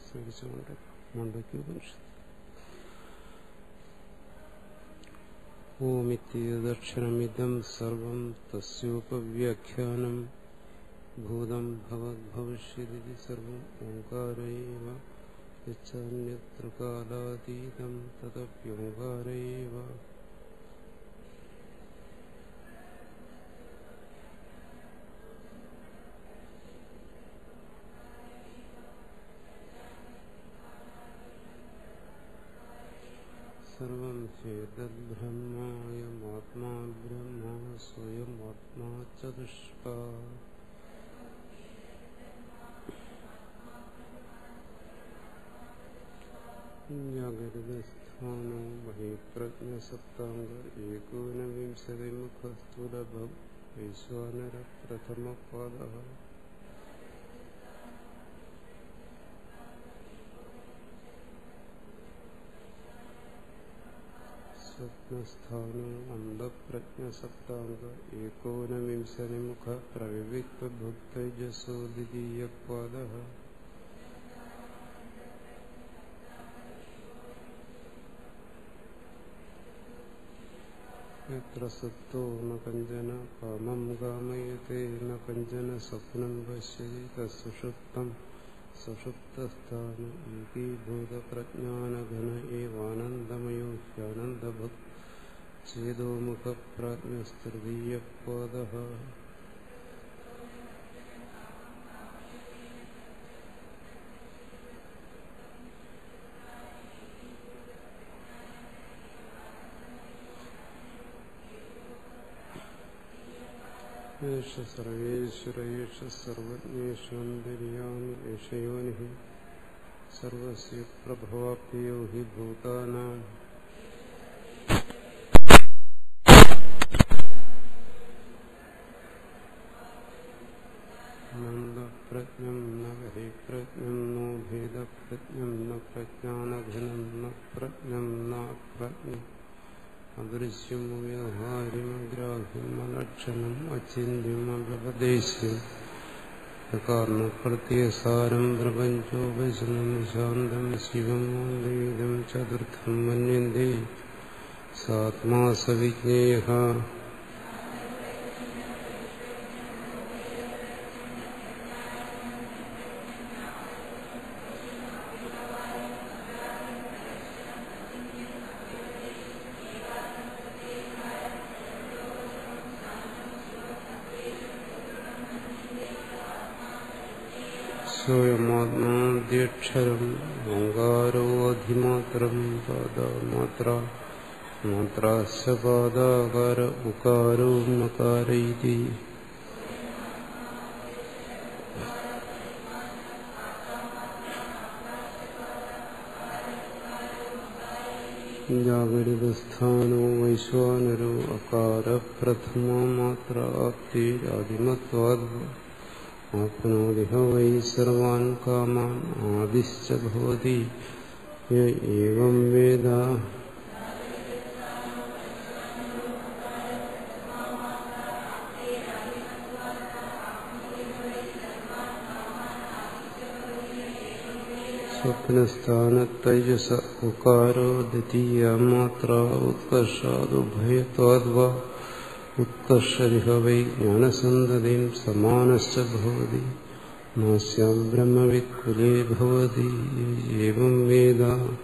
സ്വീകരിച്ചുകൊണ്ട് മണ്ഡക്യോപനിഷത്ത് ഓമിത്യദക്ഷരമിതം സർവം തസ്യോപവ്യാഖ്യാനം ഭൂതം ഭവദ്ഭവിഷ്യതി സർവം ഓങ്കാരൈവ യച്ഛാന്യത്ര കാലാതീതം തദപ്യോങ്കാരൈവ സർവം ചേതദ്ബ്രഹ്മായമാത്മാ ബ്രഹ്മ സ്വയം ആത്മാ ചതുഷ്പ ജാഗരിതസ്ഥാനോ ബഹിപ്രജ്ഞസപ്താംഗ ഏകോനവിംശതിമുഖസ്ഥൂലഭം വൈശ്വാനര പ്രഥമപാദ സ്വപ്നസ്ഥാനോ അന്ധപ്രജ്ഞസപ്താംഗ ഏകോനവിംശതിമുഖ പ്രവിവിക്തഭുക്തജസോ ദ്വിതീയപാദ എത്ര സത്തോ ന കഞ്ചന കാമം കാമയത്തെ ന കഞ്ചന സ്വപ്നം പശ്യതി തസുഷുപ്തം സുഷുപ്തസ്ഥാനം ഏകീഭൂതപ്രജ്ഞാനഘന ഏവാനന്ദമയോ ഹ്യാനന്ദഭുക് ചേതോമുഖപ്രാജ്ഞസ്തൃതീയപാദ ഏഷ സർവേശ്വര ഏഷ സർവജ്ഞേഷാന്തര്യാമി ഏഷയോനി സർവസ്യ പ്രഭവാപ്യോ ഹി ഭൂതാനാം നന്ദപ്രജ്ഞം ന ഹരിപ്രജ്ഞം നോ ഭേദപ്രജ്ഞം ന പ്രജ്ഞാനഘനം ന പ്രജ്ഞം ന പ്രജ്ഞം അദൃശ്യം വ്യവഹാര്യമഗ്രാഹ്യം അലക്ഷണം അചിന്യം അപദേശം കാരണപ്രത്യസാരം പ്രപഞ്ചോപശനം ശാന്തം ശിവം അദ്വൈതം ചതുർത്ഥം മന്യന്തേ സാത്മാ സവിജ്ഞേയ സ്വയമാത്മാദ്യക്ഷരം ഓങ്കാരോ അധിമാത്രം പാദമാത്ര മാത്രാശ പാദാകാര ഉകാരോ മകാര ഇതി ജാഗരിതസ്ഥാനോ വൈശ്വാനരോ അകാര പ്രഥമ മാത്ര ആപ്തി ആദിമത്വാദ് ആപ്നോതിഹ വൈ സർവാൻ കാമാൻ ആദിശ്ച ഭവതി ഏവം വേദ സ്വപ്നസ്ഥാനത്തൈജസ ഉകാരോ ദ്വിതീയ മാത്ര ഉത്കർഷാദുഭയത്വാദ്വാ ഉത്കർഷരിഹ വൈ ജ്ഞാനസന്തതിം സമാനശ്ച ഭവതി നാസ്യാം ബ്രഹ്മവിത് കുലേ ഭവതി ഏവം വേദ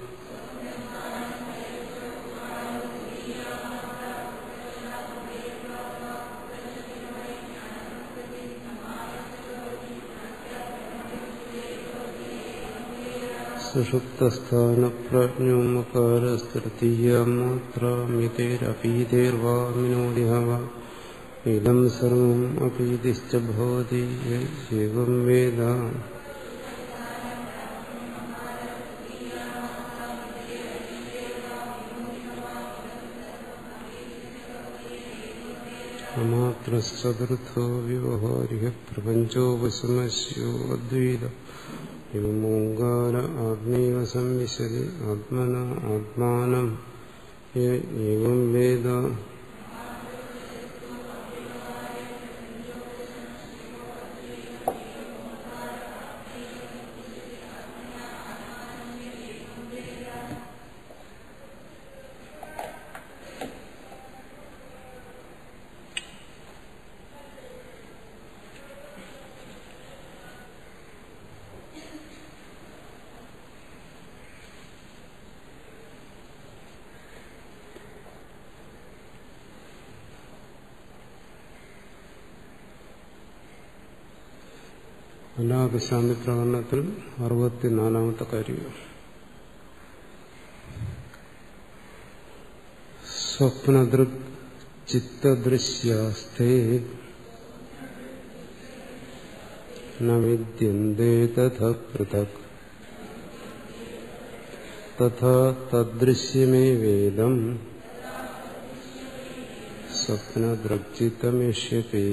സുഷുപ്തസ്ഥാനപ്രജ്ഞോമകാരസ്തൃതീയ മാത്രമിതേരപീതേർവാ മിനോദിഹ വാ ഇതം സർവം അപീതിശ്ച ഭവതി ഏവം വേദ അമാത്രശ്ചതുർത്ഥോ വ്യവഹാരിക പ്രപഞ്ചോപശമസ്യോ അദ്വൈത ഓങ്കാര ആത്മൈവ സംവിശതി ആത്മന ആത്മാനം ഏവം വേദ അനാഭിശാന്തി പ്രകടനത്തിൽ അറുപത്തിനാലാമത്തെ കാര്യം സ്വപ്നദൃക് ചിത്തദൃശ്യാസ്തേ ന വിദ്യന്തേ തഥ പൃഥക് തഥാ തദൃശ്യമേവേദം സ്വപ്നദൃക്ചിത്തമിഷ്യത്തെ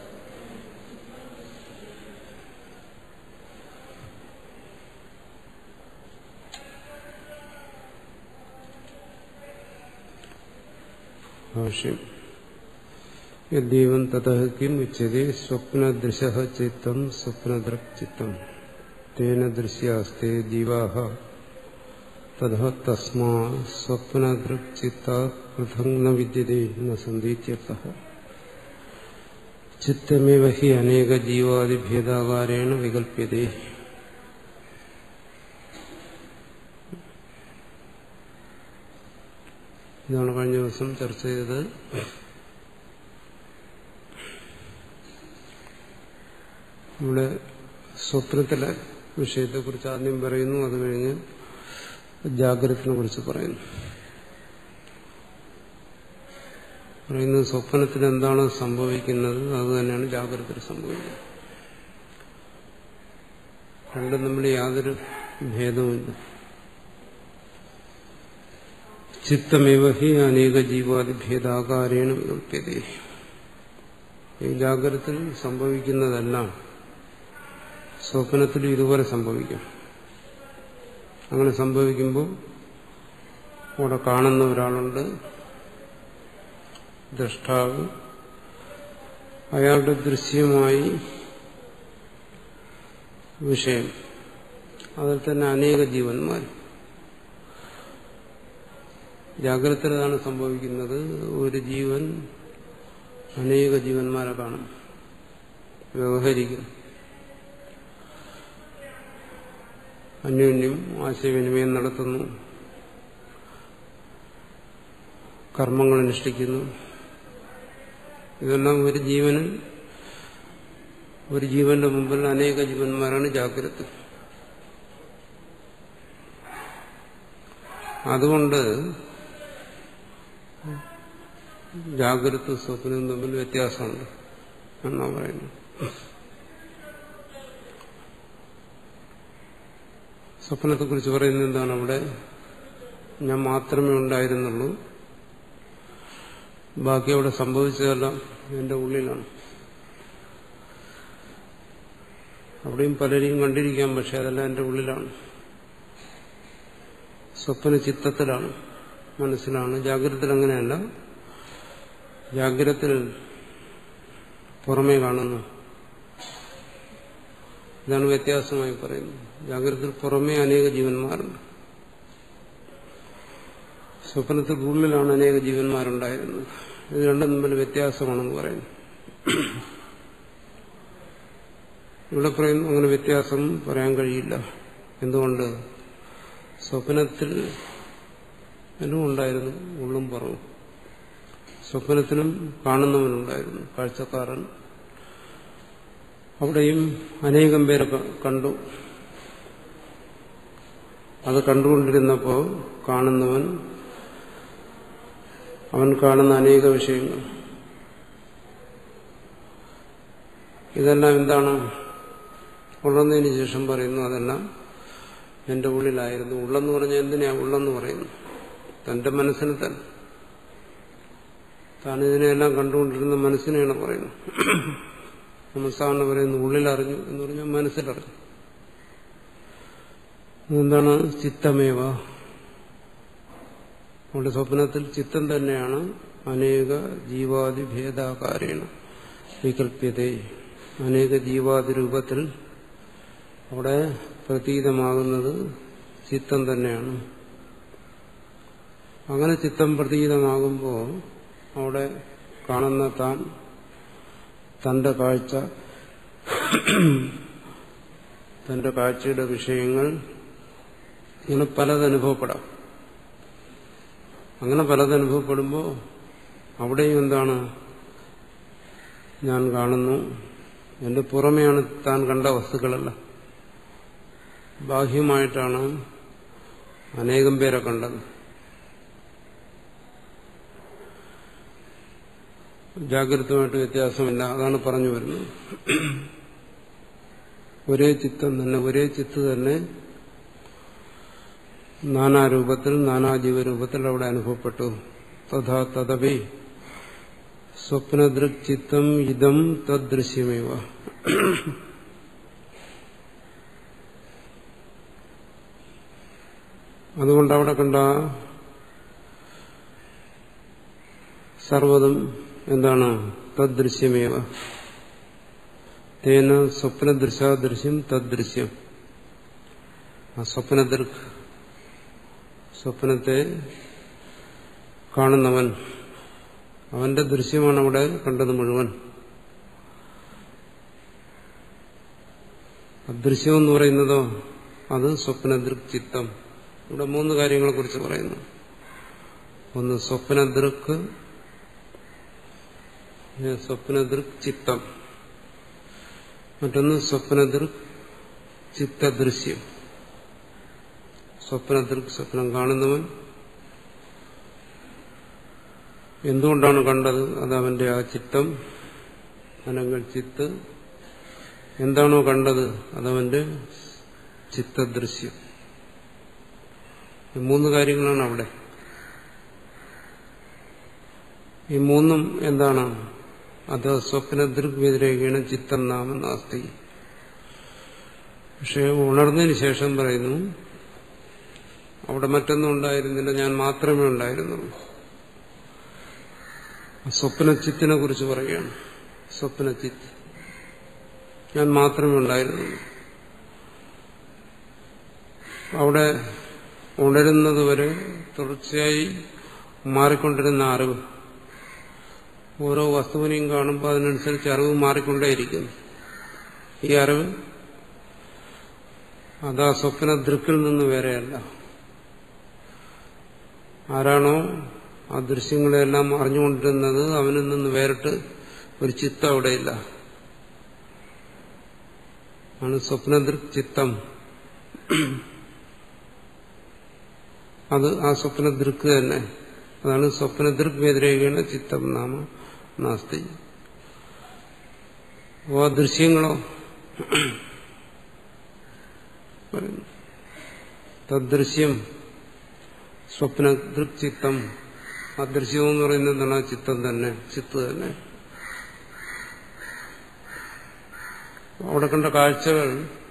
ഭാഷ്യം യദ്ദീവം തതഃ കിം ഉച്യത്തെ സ്വപ്നദൃശ ചിത്തം സ്വപ്നദൃക് ചിത്തം തേന ദൃശ്യാസ്തേ ജീവാഹ തഥ തസ്മാ സ്വപ്നദൃക് ചിത്ത പൃഥക് ന വിദ്യത്തെ ന സന്ദീത്യർത്ഥ ചിത്തമേവ ഹി അനേക ജീവാദിഭേദാകാരേണ വികല്പ്യത്തെ ഇതാണ് കഴിഞ്ഞ ദിവസം ചർച്ച ചെയ്തത് ഇവിടെ സ്വപ്നത്തിലെ വിഷയത്തെക്കുറിച്ച് ആദ്യം പറയുന്നു അത് കഴിഞ്ഞ് ജാഗ്രതത്തിനെ കുറിച്ച് പറയുന്നു പറയുന്നത് സ്വപ്നത്തിൽ എന്താണ് സംഭവിക്കുന്നത് അത് തന്നെയാണ് ജാഗ്രതയിൽ സംഭവിക്കുന്നത് രണ്ടും തമ്മിൽ യാതൊരു ഭേദവുമില്ല ചിത്തമേവ ഹി അനേക ജീവാദി ഭേദാകാരേണ വികല്പ്യത ഈ ജാഗ്രതത്തിൽ സംഭവിക്കുന്നതെല്ലാം സ്വപ്നത്തിൽ ഇതുപോലെ സംഭവിക്കാം അങ്ങനെ സംഭവിക്കുമ്പോൾ അവിടെ കാണുന്ന ഒരാളുണ്ട് ദ്രഷ്ടാവ് അയാളുടെ ദൃശ്യമായി വിഷയം അതിൽ തന്നെ അനേക ജീവന്മാർ ജാഗ്രതയിലാണ് സംഭവിക്കുന്നത് ഒരു ജീവൻ അനേക ജീവന്മാരെ കാണും വ്യവഹരിക്കും അന്യോന്യം ആശയവിനിമയം നടത്തുന്നു കർമ്മങ്ങൾ അനുഷ്ഠിക്കുന്നു ഇതെല്ലാം ഒരു ജീവന് ഒരു ജീവന്റെ മുമ്പിൽ അനേക ജീവന്മാരാണ് ജാഗ്രത അതുകൊണ്ട് ജാഗ്രത സ്വപ്നവും തമ്മിൽ വ്യത്യാസമുണ്ട് എന്നാ പറയുന്നത് സ്വപ്നത്തെക്കുറിച്ച് പറയുന്നത് എന്താണ് അവിടെ ഞാൻ മാത്രമേ ഉണ്ടായിരുന്നുള്ളൂ ബാക്കി അവിടെ സംഭവിച്ചതെല്ലാം എന്റെ ഉള്ളിലാണ് അവിടെയും പലരെയും കണ്ടിരിക്കാം പക്ഷെ അതെല്ലാം എന്റെ ഉള്ളിലാണ് സ്വപ്ന ചിത്തത്തിലാണ് മനസ്സിലാണ് ജാഗ്രതത്തിൽ അങ്ങനെയല്ല ജാഗ്രതത്തിൽ പുറമേ കാണുന്നു ഇതാണ് വ്യത്യാസമായി പറയുന്നത് ജാഗ്രതത്തിൽ പുറമേ അനേക ജീവന്മാരുണ്ട് സ്വപ്നത്തിൽ ഉള്ളിലാണ് അനേക ജീവന്മാരുണ്ടായിരുന്നത് ഇത് രണ്ടും തമ്മിൽ വ്യത്യാസമാണെന്ന് പറയുന്നു ഇവിടെ പറയുന്നു അങ്ങനെ വ്യത്യാസം പറയാൻ കഴിയില്ല എന്തുകൊണ്ട് സ്വപ്നത്തിൽ എന്നും ഉണ്ടായിരുന്നു ഉള്ളും പുറവും സ്വപ്നത്തിനും കാണുന്നവനുണ്ടായിരുന്നു കാഴ്ചക്കാരൻ അവിടെയും അനേകം പേരെ കണ്ടു അത് കണ്ടുകൊണ്ടിരുന്നപ്പോ കാണുന്നവൻ അവൻ കാണുന്ന അനേക വിഷയങ്ങൾ ഇതെല്ലാം എന്താണ് ഉള്ളതിന് ശേഷം പറയുന്നു അതെല്ലാം എന്റെ ഉള്ളിലായിരുന്നു ഉള്ളെന്ന് പറഞ്ഞാൽ എന്തിനാ ഉള്ളെന്ന് പറയുന്നു തന്റെ മനസ്സിന് തന്നെ താൻ ഇതിനെല്ലാം കണ്ടുകൊണ്ടിരുന്ന മനസ്സിനെയാണ് പറയുന്നത് നമ്മൾ സാധാരണ പറയുന്നു ഉള്ളിലറിഞ്ഞു എന്ന് പറഞ്ഞാൽ മനസ്സിലറിഞ്ഞു എന്താണ് ചിത്തമേവ നമ്മുടെ സ്വപ്നത്തിൽ ചിത്തം തന്നെയാണ് അനേക ജീവാദി ഭേദാകാരേണ വികല്പ്യത അനേക ജീവാദി രൂപത്തിൽ അവിടെ പ്രതീതമാകുന്നത് ചിത്തം തന്നെയാണ് അങ്ങനെ ചിത്തം പ്രതീതമാകുമ്പോൾ അവിടെ കാണുന്ന താൻ തന്റെ കാഴ്ച തന്റെ കാഴ്ചയുടെ വിഷയങ്ങൾ ഇങ്ങനെ പലതനുഭവപ്പെടാം അങ്ങനെ പലതനുഭവപ്പെടുമ്പോൾ അവിടെയും എന്താണ് ഞാൻ കാണുന്നു എന്റെ പുറമെയാണ് താൻ കണ്ട വസ്തുക്കളല്ല ബാഹ്യമായിട്ടാണ് അനേകം പേരെ കണ്ടത് ജാഗ്രതമായിട്ട് വ്യത്യാസമില്ല അതാണ് പറഞ്ഞു വരുന്നത് ഒരേ ചിത്തം തന്നെ ഒരേ ചിത്ത് തന്നെ നാനാരൂപത്തിൽ നാനാജീവരൂപത്തിൽ അവിടെ അനുഭവപ്പെട്ടു തഥാ തദപി സ്വപ്നദൃക് ചിത്തം ഇതം തദ്ദൃശ്യമേവ അതുകൊണ്ട് അവിടെ കണ്ട സർവതും എന്താണ് തദ്ദൃശ്യമേവ തേന സ്വപ്നദൃശാദൃശ്യം തദ്ദൃശ്യം ആ സ്വപ്നദൃക് സ്വപ്നത്തെ കാണുന്നവൻ അവന്റെ ദൃശ്യമാണ് അവിടെ കണ്ടത് മുഴുവൻ അദൃശ്യം എന്ന് പറയുന്നതോ അത് സ്വപ്നദൃക് ചിത്തം ഇവിടെ മൂന്ന് കാര്യങ്ങളെ കുറിച്ച് പറയുന്നു ഒന്ന് സ്വപ്നദൃക്ക് സ്വപ്നദൃക് ചിത്തം മറ്റൊന്ന് സ്വപ്നദൃക് ചിത്തദൃശ്യം സ്വപ്നദൃക് സ്വപ്നം കാണുന്നവൻ എന്തുകൊണ്ടാണ് കണ്ടത് അത് അവന്റെ ആ ചിത്തം അനങ്ങൾ ചിത്ത് എന്താണോ കണ്ടത് അതവന്റെ ചിത്തദൃശ്യം ഈ മൂന്ന് കാര്യങ്ങളാണ് അവിടെ ഈ മൂന്നും എന്താണ് അത് സ്വപ്നദൃക് വ്യതിരേകീണ ചിത്തം നാമ നാസ്തി പക്ഷെ ഉണർന്നതിന് ശേഷം പറയുന്നു അവിടെ മറ്റൊന്നും ഉണ്ടായിരുന്നില്ല ഞാൻ മാത്രമേ ഉണ്ടായിരുന്നുള്ളൂ സ്വപ്നചിത്തിനെ കുറിച്ച് പറയുകയാണ് സ്വപ്നചിത്ത് ഞാൻ മാത്രമേ ഉണ്ടായിരുന്നുള്ളൂ അവിടെ ഉണരുന്നതുവരെ തുടർച്ചയായി മാറിക്കൊണ്ടിരുന്ന അറിവ് ഓരോ വസ്തുവിനെയും കാണുമ്പോൾ അതിനനുസരിച്ച് അറിവ് മാറിക്കൊണ്ടേയിരിക്കുന്നു ഈ അറിവ് അത് ആ സ്വപ്ന ദൃക്കിൽ നിന്ന് വേറെയല്ല ആരാണോ ആ ദൃശ്യങ്ങളെല്ലാം അറിഞ്ഞുകൊണ്ടിരുന്നത് അവനിൽ നിന്ന് വേറിട്ട് ഒരു ചിത്തം അവിടെയില്ല ആണ് സ്വപ്നദൃക് ചിത്തം അത് ആ സ്വപ്നദൃക്ക് തന്നെ അതാണ് സ്വപ്നദൃക് വ്യതിരേകീണ ചിത്തം നാമ നാസ്തി ആ ദൃശ്യങ്ങളോ തദ്ദൃശ്യം സ്വപ്നദൃക് ചിത്തം ആ ദൃശ്യം എന്ന് പറയുന്നത് എന്താണ് ആ ചിത്തം തന്നെ ചിത്ത് തന്നെ അവിടെ കണ്ട കാഴ്ചകൾ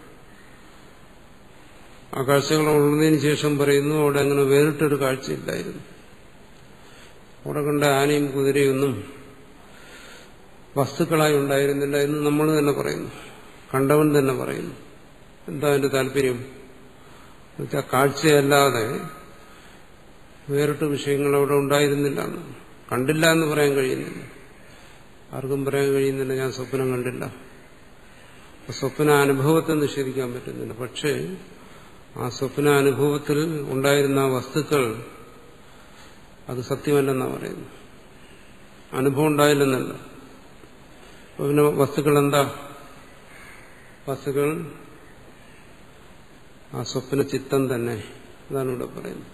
ആ കാഴ്ചകൾ ഉള്ളതിന് ശേഷം പറയുന്നു അവിടെ അങ്ങനെ വേറിട്ടൊരു കാഴ്ചയില്ലായിരുന്നു അവിടെ കണ്ട ആനയും കുതിരയൊന്നും വസ്തുക്കളായി ഉണ്ടായിരുന്നില്ല എന്ന് നമ്മൾ തന്നെ പറയുന്നു കണ്ടവൻ തന്നെ പറയുന്നു എന്താ അതിന്റെ താല്പര്യം എന്നുവെച്ചാൽ കാഴ്ചയല്ലാതെ വേറിട്ട് വിഷയങ്ങൾ അവിടെ ഉണ്ടായിരുന്നില്ല എന്ന് കണ്ടില്ല എന്ന് പറയാൻ കഴിയുന്നില്ല ആർക്കും പറയാൻ കഴിയുന്നില്ല ഞാൻ സ്വപ്നം കണ്ടില്ല സ്വപ്ന അനുഭവത്തെ നിഷേധിക്കാൻ പറ്റുന്നില്ല പക്ഷേ ആ സ്വപ്ന അനുഭവത്തിൽ ഉണ്ടായിരുന്ന ആ വസ്തുക്കൾ അത് സത്യമല്ലെന്നാണ് പറയുന്നത് അനുഭവം ഉണ്ടായില്ലെന്നല്ല പിന്നെ വസ്തുക്കൾ എന്താ വസ്തുക്കൾ ആ സ്വപ്ന ചിത്തം തന്നെ അതാണ് ഇവിടെ പറയുന്നത്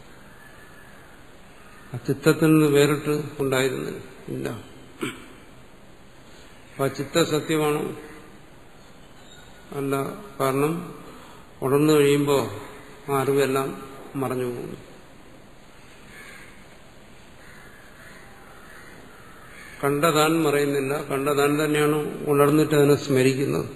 ആ ചിത്തത്തിൽ നിന്ന് വേറിട്ട് ഉണ്ടായിരുന്നില്ല ഇല്ല അപ്പൊ ആ ചിത്ത സത്യമാണോ അല്ല കാരണം ഉണർന്നു കഴിയുമ്പോൾ ആ അറിവെല്ലാം മറഞ്ഞു പോകുന്നു കണ്ടതാൻ മറയുന്നില്ല കണ്ടതാൻ തന്നെയാണ് ഉണർന്നിട്ട് അതിനെ സ്മരിക്കുന്നത്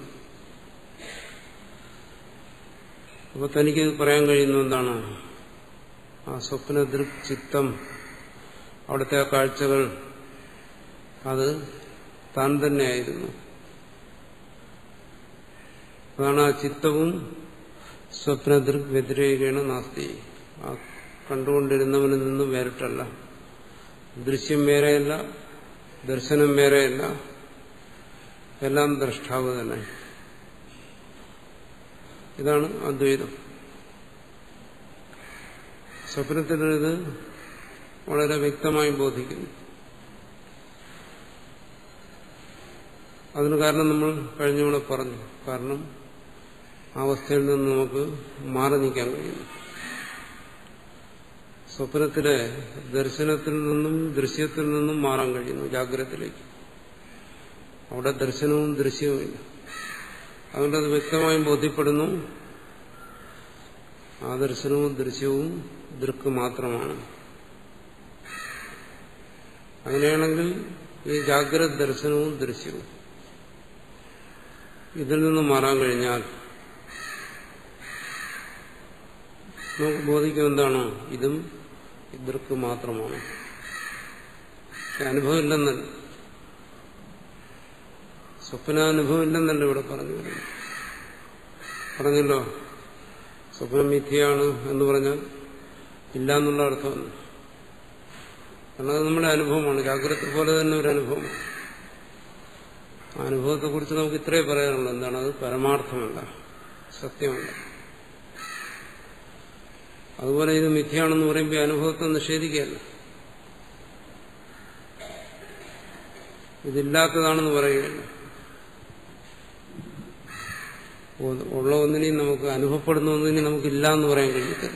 അപ്പൊ തനിക്ക് പറയാൻ കഴിയുന്ന എന്താണ് ആ സ്വപ്നദൃക് ചിത്തം അവിടുത്തെ ആ കാഴ്ചകൾ അത് താൻ തന്നെയായിരുന്നു അതാണ് ആ ചിത്തവും സ്വപ്നദൃക് വ്യതിരേകേണ നാസ്തി ആ കണ്ടുകൊണ്ടിരുന്നവനിൽ നിന്നും വേറിട്ടല്ല ദൃശ്യം വേറെയല്ല ദർശനം വേറെയല്ല എല്ലാം ദ്രഷ്ടാവ് തന്നെ ഇതാണ് അദ്വൈതം സ്വപ്നത്തിലിത് വളരെ വ്യക്തമായി ബോധിക്കുന്നു അതിന് കാരണം നമ്മൾ കഴിഞ്ഞവിടെ പറഞ്ഞു കാരണം ആ അവസ്ഥയിൽ നിന്ന് നമുക്ക് മാറി നിൽക്കാൻ കഴിയുന്നു സ്വപ്നത്തിലെ ദർശനത്തിൽ നിന്നും ദൃശ്യത്തിൽ നിന്നും മാറാൻ കഴിയുന്നു ജാഗ്രതത്തിലേക്ക് അവിടെ ദർശനവും ദൃശ്യവുമില്ല അതുകൊണ്ട് അത് വ്യക്തമായും ബോധ്യപ്പെടുന്നു ആ ദർശനവും ദൃശ്യവും ദൃക്ക് മാത്രമാണ് അങ്ങനെയാണെങ്കിൽ ഈ ജാഗ്രത ദർശനവും ദൃശ്യവും ഇതിൽ നിന്ന് മാറാൻ കഴിഞ്ഞാൽ നമുക്ക് ബോധിക്കും എന്താണ് ഇതും ദൃക്ക് മാത്രമാണ് അനുഭവം ഇല്ലെന്നല്ല സ്വപ്നാനുഭവം ഇല്ലെന്നല്ല ഇവിടെ പറഞ്ഞു വരുന്നത് പറഞ്ഞല്ലോ സ്വപ്നം മിഥ്യയാണ് എന്ന് പറഞ്ഞാൽ ഇല്ല എന്നുള്ള അർത്ഥമല്ല കാരണം അത് നമ്മുടെ അനുഭവമാണ് ജാഗ്രത പോലെ തന്നെ ഒരു അനുഭവമാണ് ആ അനുഭവത്തെക്കുറിച്ച് നമുക്ക് ഇത്രേ പറയാനുള്ളൂ എന്താണ് അത് പരമാർത്ഥമല്ല സത്യമല്ല അതുപോലെ ഇത് മിഥ്യയാണെന്ന് പറയുമ്പോൾ ഈ അനുഭവത്തെ നിഷേധിക്കുകയല്ല ഇതില്ലാത്തതാണെന്ന് പറയുകയല്ല ഉള്ള ഒന്നിനെയും നമുക്ക് അനുഭവപ്പെടുന്ന ഒന്നിനെയും നമുക്കില്ല എന്ന് പറയാൻ കഴിയത്തില്ല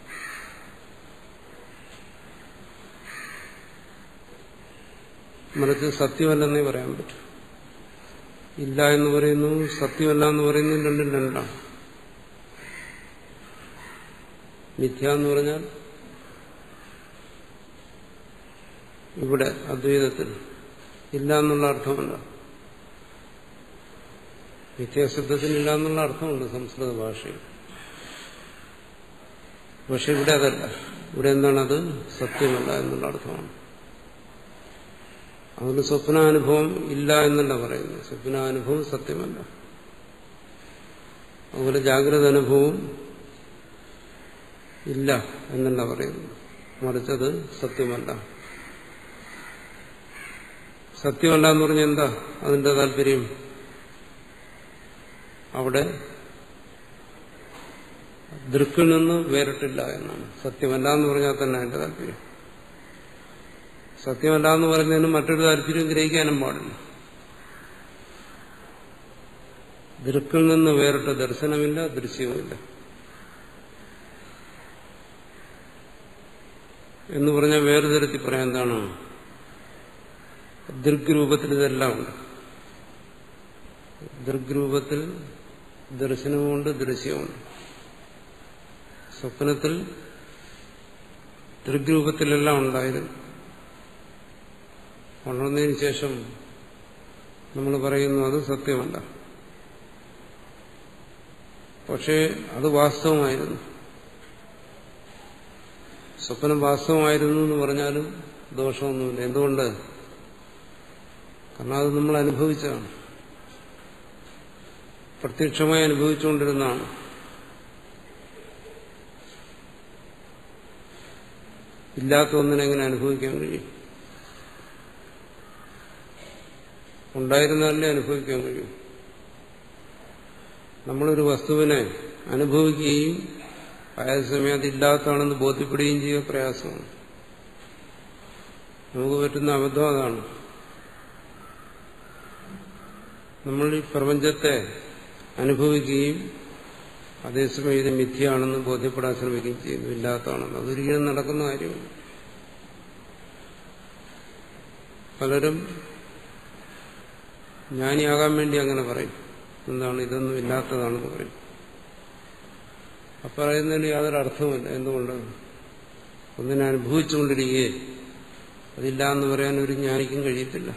മറിച്ച് സത്യമല്ലെന്നേ പറയാൻ പറ്റും ഇല്ല എന്ന് പറയുന്നു സത്യമല്ല എന്ന് പറയുന്നു രണ്ടും രണ്ടാണ് മിഥ്യ എന്ന് പറഞ്ഞാൽ ഇവിടെ അദ്വൈതത്തിൽ ഇല്ല എന്നുള്ള അർത്ഥമല്ല മിഥ്യാശബ്ദത്തിനില്ല എന്നുള്ള അർത്ഥമുണ്ട് സംസ്കൃത ഭാഷയിൽ പക്ഷെ ഇവിടെ അതല്ല ഇവിടെ എന്താണത് സത്യമല്ല എന്നുള്ള അർത്ഥമാണ് അതുകൊണ്ട് സ്വപ്നാനുഭവം ഇല്ല എന്നല്ല പറയുന്നത് സ്വപ്നാനുഭവം സത്യമല്ല അതുപോലെ ജാഗ്രത അനുഭവം ഇല്ല എന്നല്ല പറയുന്നത് മറിച്ചത് സത്യമല്ല സത്യമല്ല എന്ന് പറഞ്ഞാൽ എന്താ അതിന്റെ താല്പര്യം അവിടെ ദൃക്കിൽ നിന്ന് വേറിട്ടില്ല എന്നാണ് സത്യമല്ല എന്ന് പറഞ്ഞാൽ തന്നെ അതിന്റെ താല്പര്യം സത്യമല്ല എന്ന് പറയുന്നതിന് മറ്റൊരു താല്പര്യം ഗ്രഹിക്കാനും പാടില്ല ദൃക്കിൽ നിന്ന് വേറിട്ട ദർശനമില്ല ദൃശ്യവുമില്ല എന്ന് പറഞ്ഞാൽ വേറെ തരത്തിൽ പറയാൻ എന്താണ് ദൃഗ്രൂപത്തിൽ ഇതെല്ലാം ഉണ്ട് ദൃഗ്രൂപത്തിൽ ദർശനവുമുണ്ട് ദൃശ്യമുണ്ട് സ്വപ്നത്തിൽ ദൃഗ്രൂപത്തിലെല്ലാം ഉണ്ടായിരുന്നു വളർന്നതിന് ശേഷം നമ്മൾ പറയുന്നു അത് സത്യമല്ല പക്ഷേ അത് വാസ്തവമായിരുന്നു സ്വപ്നം വാസ്തവമായിരുന്നു എന്ന് പറഞ്ഞാലും ദോഷമൊന്നുമില്ല എന്തുകൊണ്ട് കാരണം അത് നമ്മൾ അനുഭവിച്ചതാണ് പ്രത്യക്ഷമായി അനുഭവിച്ചുകൊണ്ടിരുന്നതാണ് ഇല്ലാത്ത ഒന്നിനെങ്ങനെ അനുഭവിക്കാൻ കഴിയും ഉണ്ടായിരുന്നാലേ അനുഭവിക്കാൻ കഴിയും നമ്മളൊരു വസ്തുവിനെ അനുഭവിക്കുകയും അതേസമയം അതില്ലാത്തതാണെന്ന് ബോധ്യപ്പെടുകയും ചെയ്യുക പ്രയാസമാണ് നമുക്ക് പറ്റുന്ന അബദ്ധം അതാണ് നമ്മൾ ഈ പ്രപഞ്ചത്തെ അനുഭവിക്കുകയും അതേസമയം ഇത് മിഥ്യയാണെന്ന് ബോധ്യപ്പെടാൻ ശ്രമിക്കുകയും ചെയ്യുന്നു ഇല്ലാത്തതാണെന്ന് അതൊരിക്കലും നടക്കുന്ന കാര്യമാണ് പലരും ജ്ഞാനിയാകാൻ വേണ്ടി അങ്ങനെ പറയും എന്താണ് ഇതൊന്നും ഇല്ലാത്തതാണെന്ന് പറയും പറയുന്നതിന് യാതൊരു അർത്ഥവുമില്ല എന്തുകൊണ്ട് ഒന്നിനെ അനുഭവിച്ചുകൊണ്ടിരിക്കുകയെ അതില്ല എന്ന് പറയാൻ ഒരു ജ്ഞാനിക്കും കഴിയത്തില്ല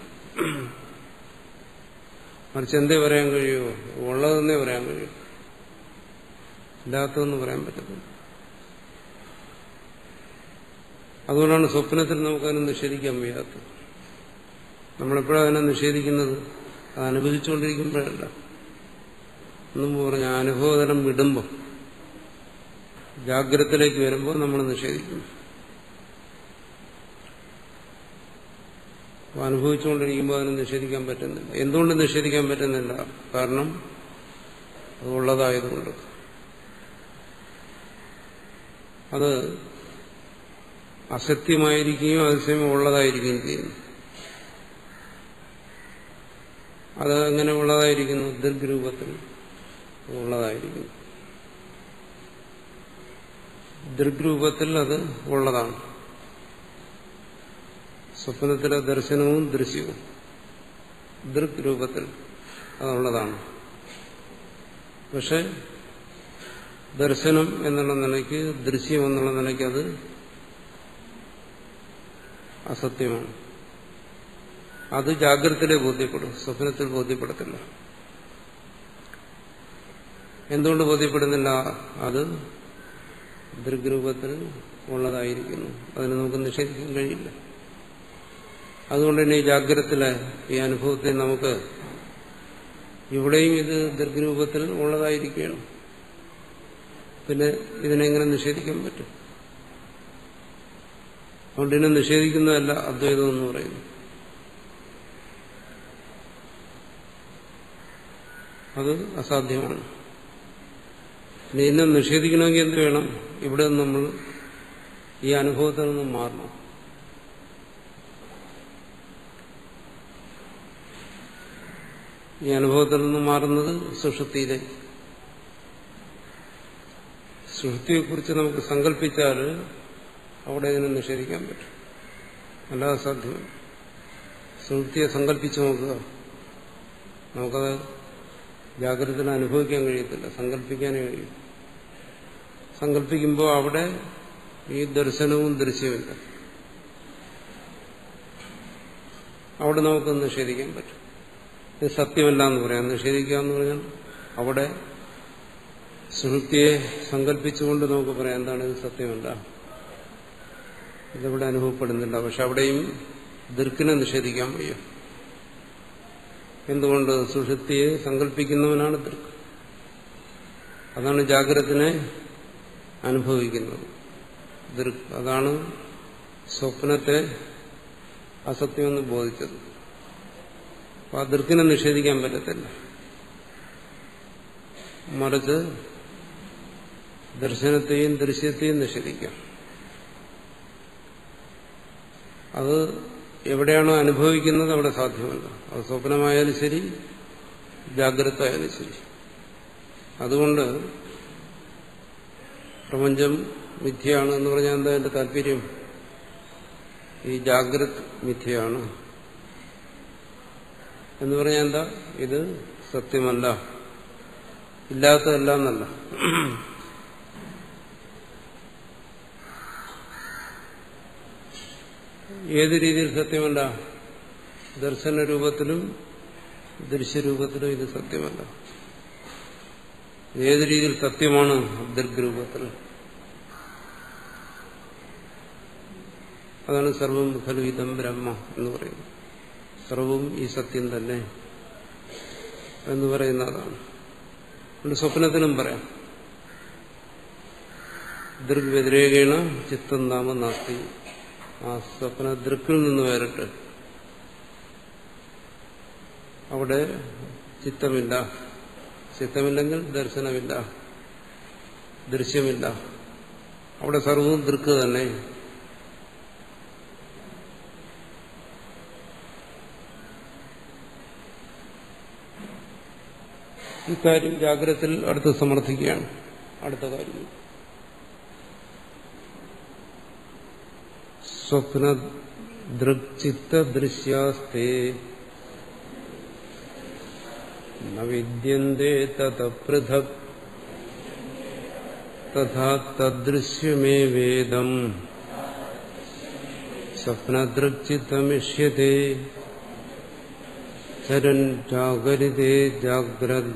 മറിച്ച് എന്തേ പറയാൻ കഴിയുമോ ഉള്ളതെന്നേ പറയാൻ കഴിയും ഇല്ലാത്തതെന്ന് പറയാൻ പറ്റത്തില്ല അതുകൊണ്ടാണ് സ്വപ്നത്തിൽ നമുക്കതിനെ നിഷേധിക്കാൻ വയ്യാത്തത് നമ്മളെപ്പോഴാണ് അതിനെ നിഷേധിക്കുന്നത് അത് അനുഭവിച്ചുകൊണ്ടിരിക്കുമ്പോഴല്ല എന്നും പറഞ്ഞ അനുഭവതലം വിടുമ്പോൾ ജാഗ്രതത്തിലേക്ക് വരുമ്പോൾ നമ്മൾ നിഷേധിക്കുന്നു അപ്പോൾ അനുഭവിച്ചുകൊണ്ടിരിക്കുമ്പോൾ അതിനെ നിഷേധിക്കാൻ പറ്റുന്നില്ല എന്തുകൊണ്ട് നിഷേധിക്കാൻ പറ്റുന്നില്ല കാരണം അത് ഉള്ളതായതുകൊണ്ട് അത് അസത്യമായിരിക്കുകയും അതേസമയം ഉള്ളതായിരിക്കുകയും ചെയ്യുന്നു അത് എങ്ങനെ ഉള്ളതായിരിക്കുന്നു ദീർഘരൂപത്തിൽ ഉള്ളതായിരിക്കുന്നു ദൃഗ്രൂപത്തിൽ അത് ഉള്ളതാണ് സ്വപ്നത്തിലെ ദർശനവും ദൃശ്യവും ദൃക് രൂപത്തിൽ അതുള്ളതാണ് പക്ഷെ ദർശനം എന്നുള്ള നിലയ്ക്ക് ദൃശ്യം എന്നുള്ള നിലയ്ക്ക് അത് അസത്യമാണ് അത് ജാഗ്രതയിലെ ബോധ്യപ്പെടും സ്വപ്നത്തിൽ ബോധ്യപ്പെടത്തില്ല എന്തുകൊണ്ട് ബോധ്യപ്പെടുന്നില്ല അത് ദൃഗ്രൂപത്തിൽ ഉള്ളതായിരിക്കുന്നു അതിന് നമുക്ക് നിഷേധിക്കാൻ കഴിയില്ല അതുകൊണ്ട് തന്നെ ഈ ജാഗ്രതത്തിലെ ഈ അനുഭവത്തെ നമുക്ക് ഇവിടെയും ഇത് ദീർഘരൂപത്തിൽ ഉള്ളതായിരിക്കുകയാണ് പിന്നെ ഇതിനെങ്ങനെ നിഷേധിക്കാൻ പറ്റും അതുകൊണ്ട് ഇതിനെ നിഷേധിക്കുന്നതല്ല അദ്വൈതം എന്ന് പറയുന്നു അത് അസാധ്യമാണ് ഇനി ഇതിനെ നിഷേധിക്കണമെങ്കിൽ എന്ത് വേണം ഇവിടെ നമ്മൾ ഈ അനുഭവത്തിൽ നിന്നും മാറണം ഈ അനുഭവത്തിൽ നിന്ന് മാറുന്നത് സുഷുപ്തിയിലെ സുഷുപ്തിയെക്കുറിച്ച് നമുക്ക് സങ്കല്പിച്ചാൽ അവിടെ ഇതിനെ നിഷേധിക്കാൻ പറ്റും അല്ലാതെ സാധ്യമല്ല സുഷുപ്തിയെ സങ്കല്പിച്ചു നോക്കുക നമുക്കത് ജാഗ്രതയിൽ അനുഭവിക്കാൻ കഴിയത്തില്ല സങ്കല്പിക്കാനേ കഴിയും സങ്കല്പിക്കുമ്പോൾ അവിടെ ഈ ദർശനവും ദൃശ്യമില്ല അവിടെ നമുക്ക് നിഷേധിക്കാൻ പറ്റും ഇത് സത്യമല്ല എന്ന് പറയാം നിഷേധിക്കുക എന്ന് പറഞ്ഞാൽ അവിടെ സുഹൃത്തിയെ സങ്കല്പിച്ചുകൊണ്ട് നമുക്ക് പറയാം എന്താണ് ഇത് സത്യമല്ല ഇതിവിടെ അനുഭവപ്പെടുന്നില്ല പക്ഷെ അവിടെയും ദീർഘിനെ നിഷേധിക്കാൻ വയ്യ എന്തുകൊണ്ട് സുഷുപ്തിയെ സങ്കല്പിക്കുന്നവനാണ് ദീർഘ് അതാണ് ജാഗ്രതനെ അനുഭവിക്കുന്നത് ദീർഘ് അതാണ് സ്വപ്നത്തെ അസത്യമെന്ന് ബോധിച്ചത് അപ്പൊ ആ ദൃക്കിനെ നിഷേധിക്കാൻ പറ്റത്തില്ല മറിച്ച് ദർശനത്തെയും ദൃശ്യത്തെയും നിഷേധിക്കാം അത് എവിടെയാണോ അനുഭവിക്കുന്നത് അവിടെ സാധ്യമല്ല അത് സ്വപ്നമായാലും ശരി ജാഗ്രത ആയാലും ശരി അതുകൊണ്ട് പ്രപഞ്ചം മിഥ്യയാണ് എന്ന് പറഞ്ഞാൽ എന്താ എന്റെ താല്പര്യം ഈ ജാഗ്രത് മിഥ്യയാണ് എന്ന് പറഞ്ഞാൽ എന്താ ഇത് സത്യമല്ല ഇല്ലാത്തതല്ല എന്നല്ല ഏത് രീതിയിൽ സത്യമല്ല ദർശന രൂപത്തിലും ദൃശ്യരൂപത്തിലും ഇത് സത്യമല്ല ഏത് രീതിയിൽ സത്യമാണ് ദീർഘരൂപത്തിൽ അതാണ് സർവം ഖലു ഇതം ബ്രഹ്മ എന്ന് പറയുന്നത് സർവവും ഈ സത്യം തന്നെ എന്ന് പറയുന്ന അതാണ് അതുകൊണ്ട് സ്വപ്നത്തിലും പറയാം ദൃഗ്വ്യതിരേകേണ ചിത്തം നാമ നാസ്തി ആ സ്വപ്ന ദൃക്കിൽ നിന്ന് വേറിട്ട് അവിടെ ചിത്തമില്ല ചിത്തമില്ലെങ്കിൽ ദർശനമില്ല ദൃശ്യമില്ല അവിടെ സർവവും ദൃക്ക് തന്നെ ഇക്കാര്യം ജാഗ്രതത്തിൽ അടുത്ത് സമർത്ഥിക്കുകയാണ് അടുത്ത കാര്യം സ്വപ്ന ദൃക്ചിത്ത ദൃശ്യാസ്തേ ന വിദ്യന്തേ തത പൃഥക് തഥാ തദൃശ്യമേ വേദം സ്വപ്നദൃക്ചിത്തമിഷ്യത്തെ ചരൻ ജാഗരിതേ ജാഗ്രത്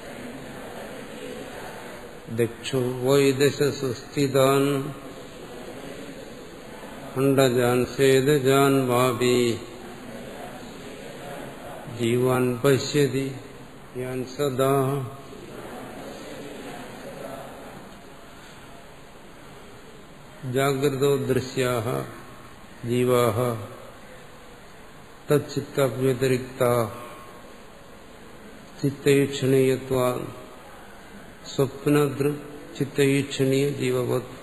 ദക്ഷോ വൈദശസുസ്ഥിതാൻ അണ്ടജാൻ സേദജാൻ വാപി ജീവാൻ പശ്യതി യാൻ സദാ ജാഗ്രതോ ദൃശ്യാ ജീവാ തച്ചിത്തവ്യതിരിക്ത ചിത്തൈക്ഷണീയത്വാ സ്വപ്നദൃ ചിത്തൈക്ഷണീയ ജീവവത്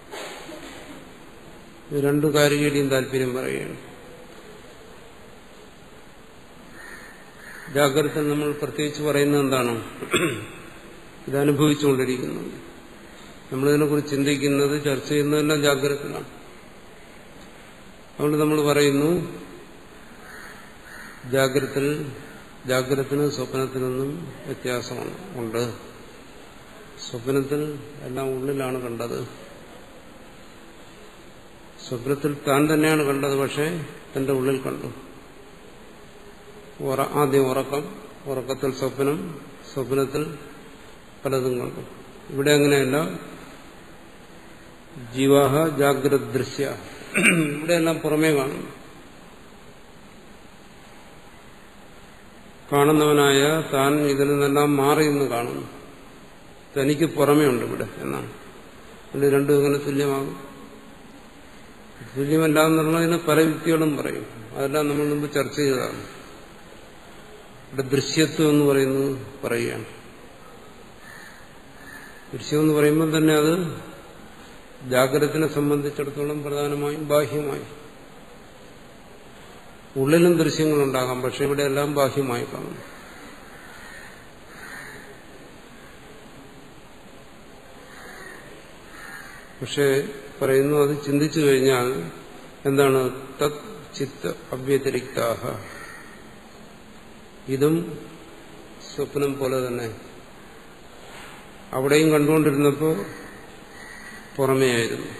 രണ്ടു കാര്യങ്ങളുടെയും താല്പര്യം പറയുകയാണ് ജാഗ്രത നമ്മൾ പ്രത്യേകിച്ച് പറയുന്നത് എന്താണ് ഇതനുഭവിച്ചുകൊണ്ടിരിക്കുന്നത് നമ്മളിതിനെക്കുറിച്ച് ചിന്തിക്കുന്നത് ചർച്ച ചെയ്യുന്നതെല്ലാം ജാഗ്രതത്തിലാണ് അതുകൊണ്ട് നമ്മൾ പറയുന്നു ജാഗ്രതത്തിൽ ജാഗ്രതത്തിന് സ്വപ്നത്തിൽ നിന്നും വ്യത്യാസമാണ് ഉണ്ട് സ്വപ്നത്തിൽ എല്ലാം ഉള്ളിലാണ് കണ്ടത് സ്വപ്നത്തിൽ താൻ തന്നെയാണ് കണ്ടത് പക്ഷേ തന്റെ ഉള്ളിൽ കണ്ടു ആദ്യം ഉറക്കം ഉറക്കത്തിൽ സ്വപ്നം സ്വപ്നത്തിൽ പലതും കണ്ടു ഇവിടെ അങ്ങനെയല്ല ജീവാഹ ജാഗ്രത ദൃശ്യ ഇവിടെയെല്ലാം പുറമേ കാണുന്നു കാണുന്നവനായ താൻ ഇതിൽ നിന്നെല്ലാം മാറി നിന്ന് കാണുന്നു തനിക്ക് പുറമേ ഉണ്ട് ഇവിടെ എന്നാണ് അതുകൊണ്ട് രണ്ടും എങ്ങനെ തുല്യമാകും തുല്യമല്ല എന്നുള്ളതിന് പല യുക്തികളും പറയും അതെല്ലാം നമ്മൾ മുമ്പ് ചർച്ച ചെയ്തതാണ് ഇവിടെ ദൃശ്യത്വം എന്ന് പറയുന്നത് പറയുകയാണ് ദൃശ്യം എന്ന് പറയുമ്പോൾ തന്നെ അത് ജാഗ്രതത്തിനെ സംബന്ധിച്ചിടത്തോളം പ്രധാനമായും ബാഹ്യമായി ഉള്ളിലും ദൃശ്യങ്ങളുണ്ടാകാം പക്ഷെ ഇവിടെ എല്ലാം ബാഹ്യമായി കാണുന്നു പക്ഷെ പറയുന്നു അത് ചിന്തിച്ചു കഴിഞ്ഞാൽ എന്താണ് തത് ചിത്ത അവ്യതിരിക്താഹ ഇതും സ്വപ്നം പോലെ തന്നെ അവിടെയും കണ്ടുകൊണ്ടിരുന്നപ്പോൾ പുറമേയായിരുന്നു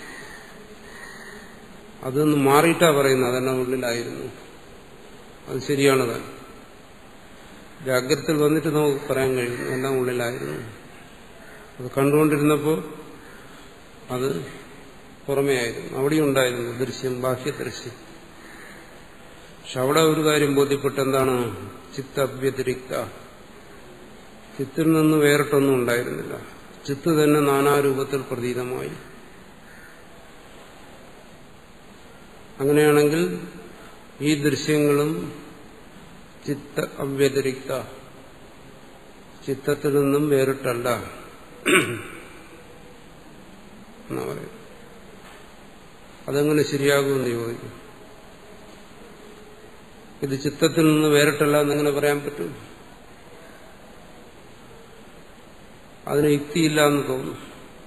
അതൊന്ന് മാറിയിട്ടാ പറയുന്നത് അതെല്ലാം ഉള്ളിലായിരുന്നു അത് ശരിയാണ് താൻ ജാഗ്രതയിൽ വന്നിട്ട് നമുക്ക് പറയാൻ കഴിയും എല്ലാം ഉള്ളിലായിരുന്നു അത് കണ്ടുകൊണ്ടിരുന്നപ്പോൾ അത് പുറമേയായിരുന്നു അവിടെയും ഉണ്ടായിരുന്നു ദൃശ്യം ബാഹ്യദൃശ്യം പക്ഷെ അവിടെ ഒരു കാര്യം ബോധ്യപ്പെട്ട എന്താണ് ചിത്തവ്യതിരിക്ത ചിത്തിൽ നിന്ന് വേറിട്ടൊന്നും ഉണ്ടായിരുന്നില്ല ചിത്ത് തന്നെ നാനാരൂപത്തിൽ പ്രതീതമായി അങ്ങനെയാണെങ്കിൽ ഈ ദൃശ്യങ്ങളും ചിത്ത അവ്യതിരിക്ത ചിത്തത്തിൽ നിന്നും വേറിട്ടല്ല എന്നാ പറയും അതെങ്ങനെ ശരിയാകുമെന്ന് ചോദിക്കും ഇത് ചിത്തത്തിൽ നിന്ന് വേറിട്ടല്ല എന്നെങ്ങനെ പറയാൻ പറ്റും അതിന് യുക്തിയില്ല എന്ന് തോന്നുന്നു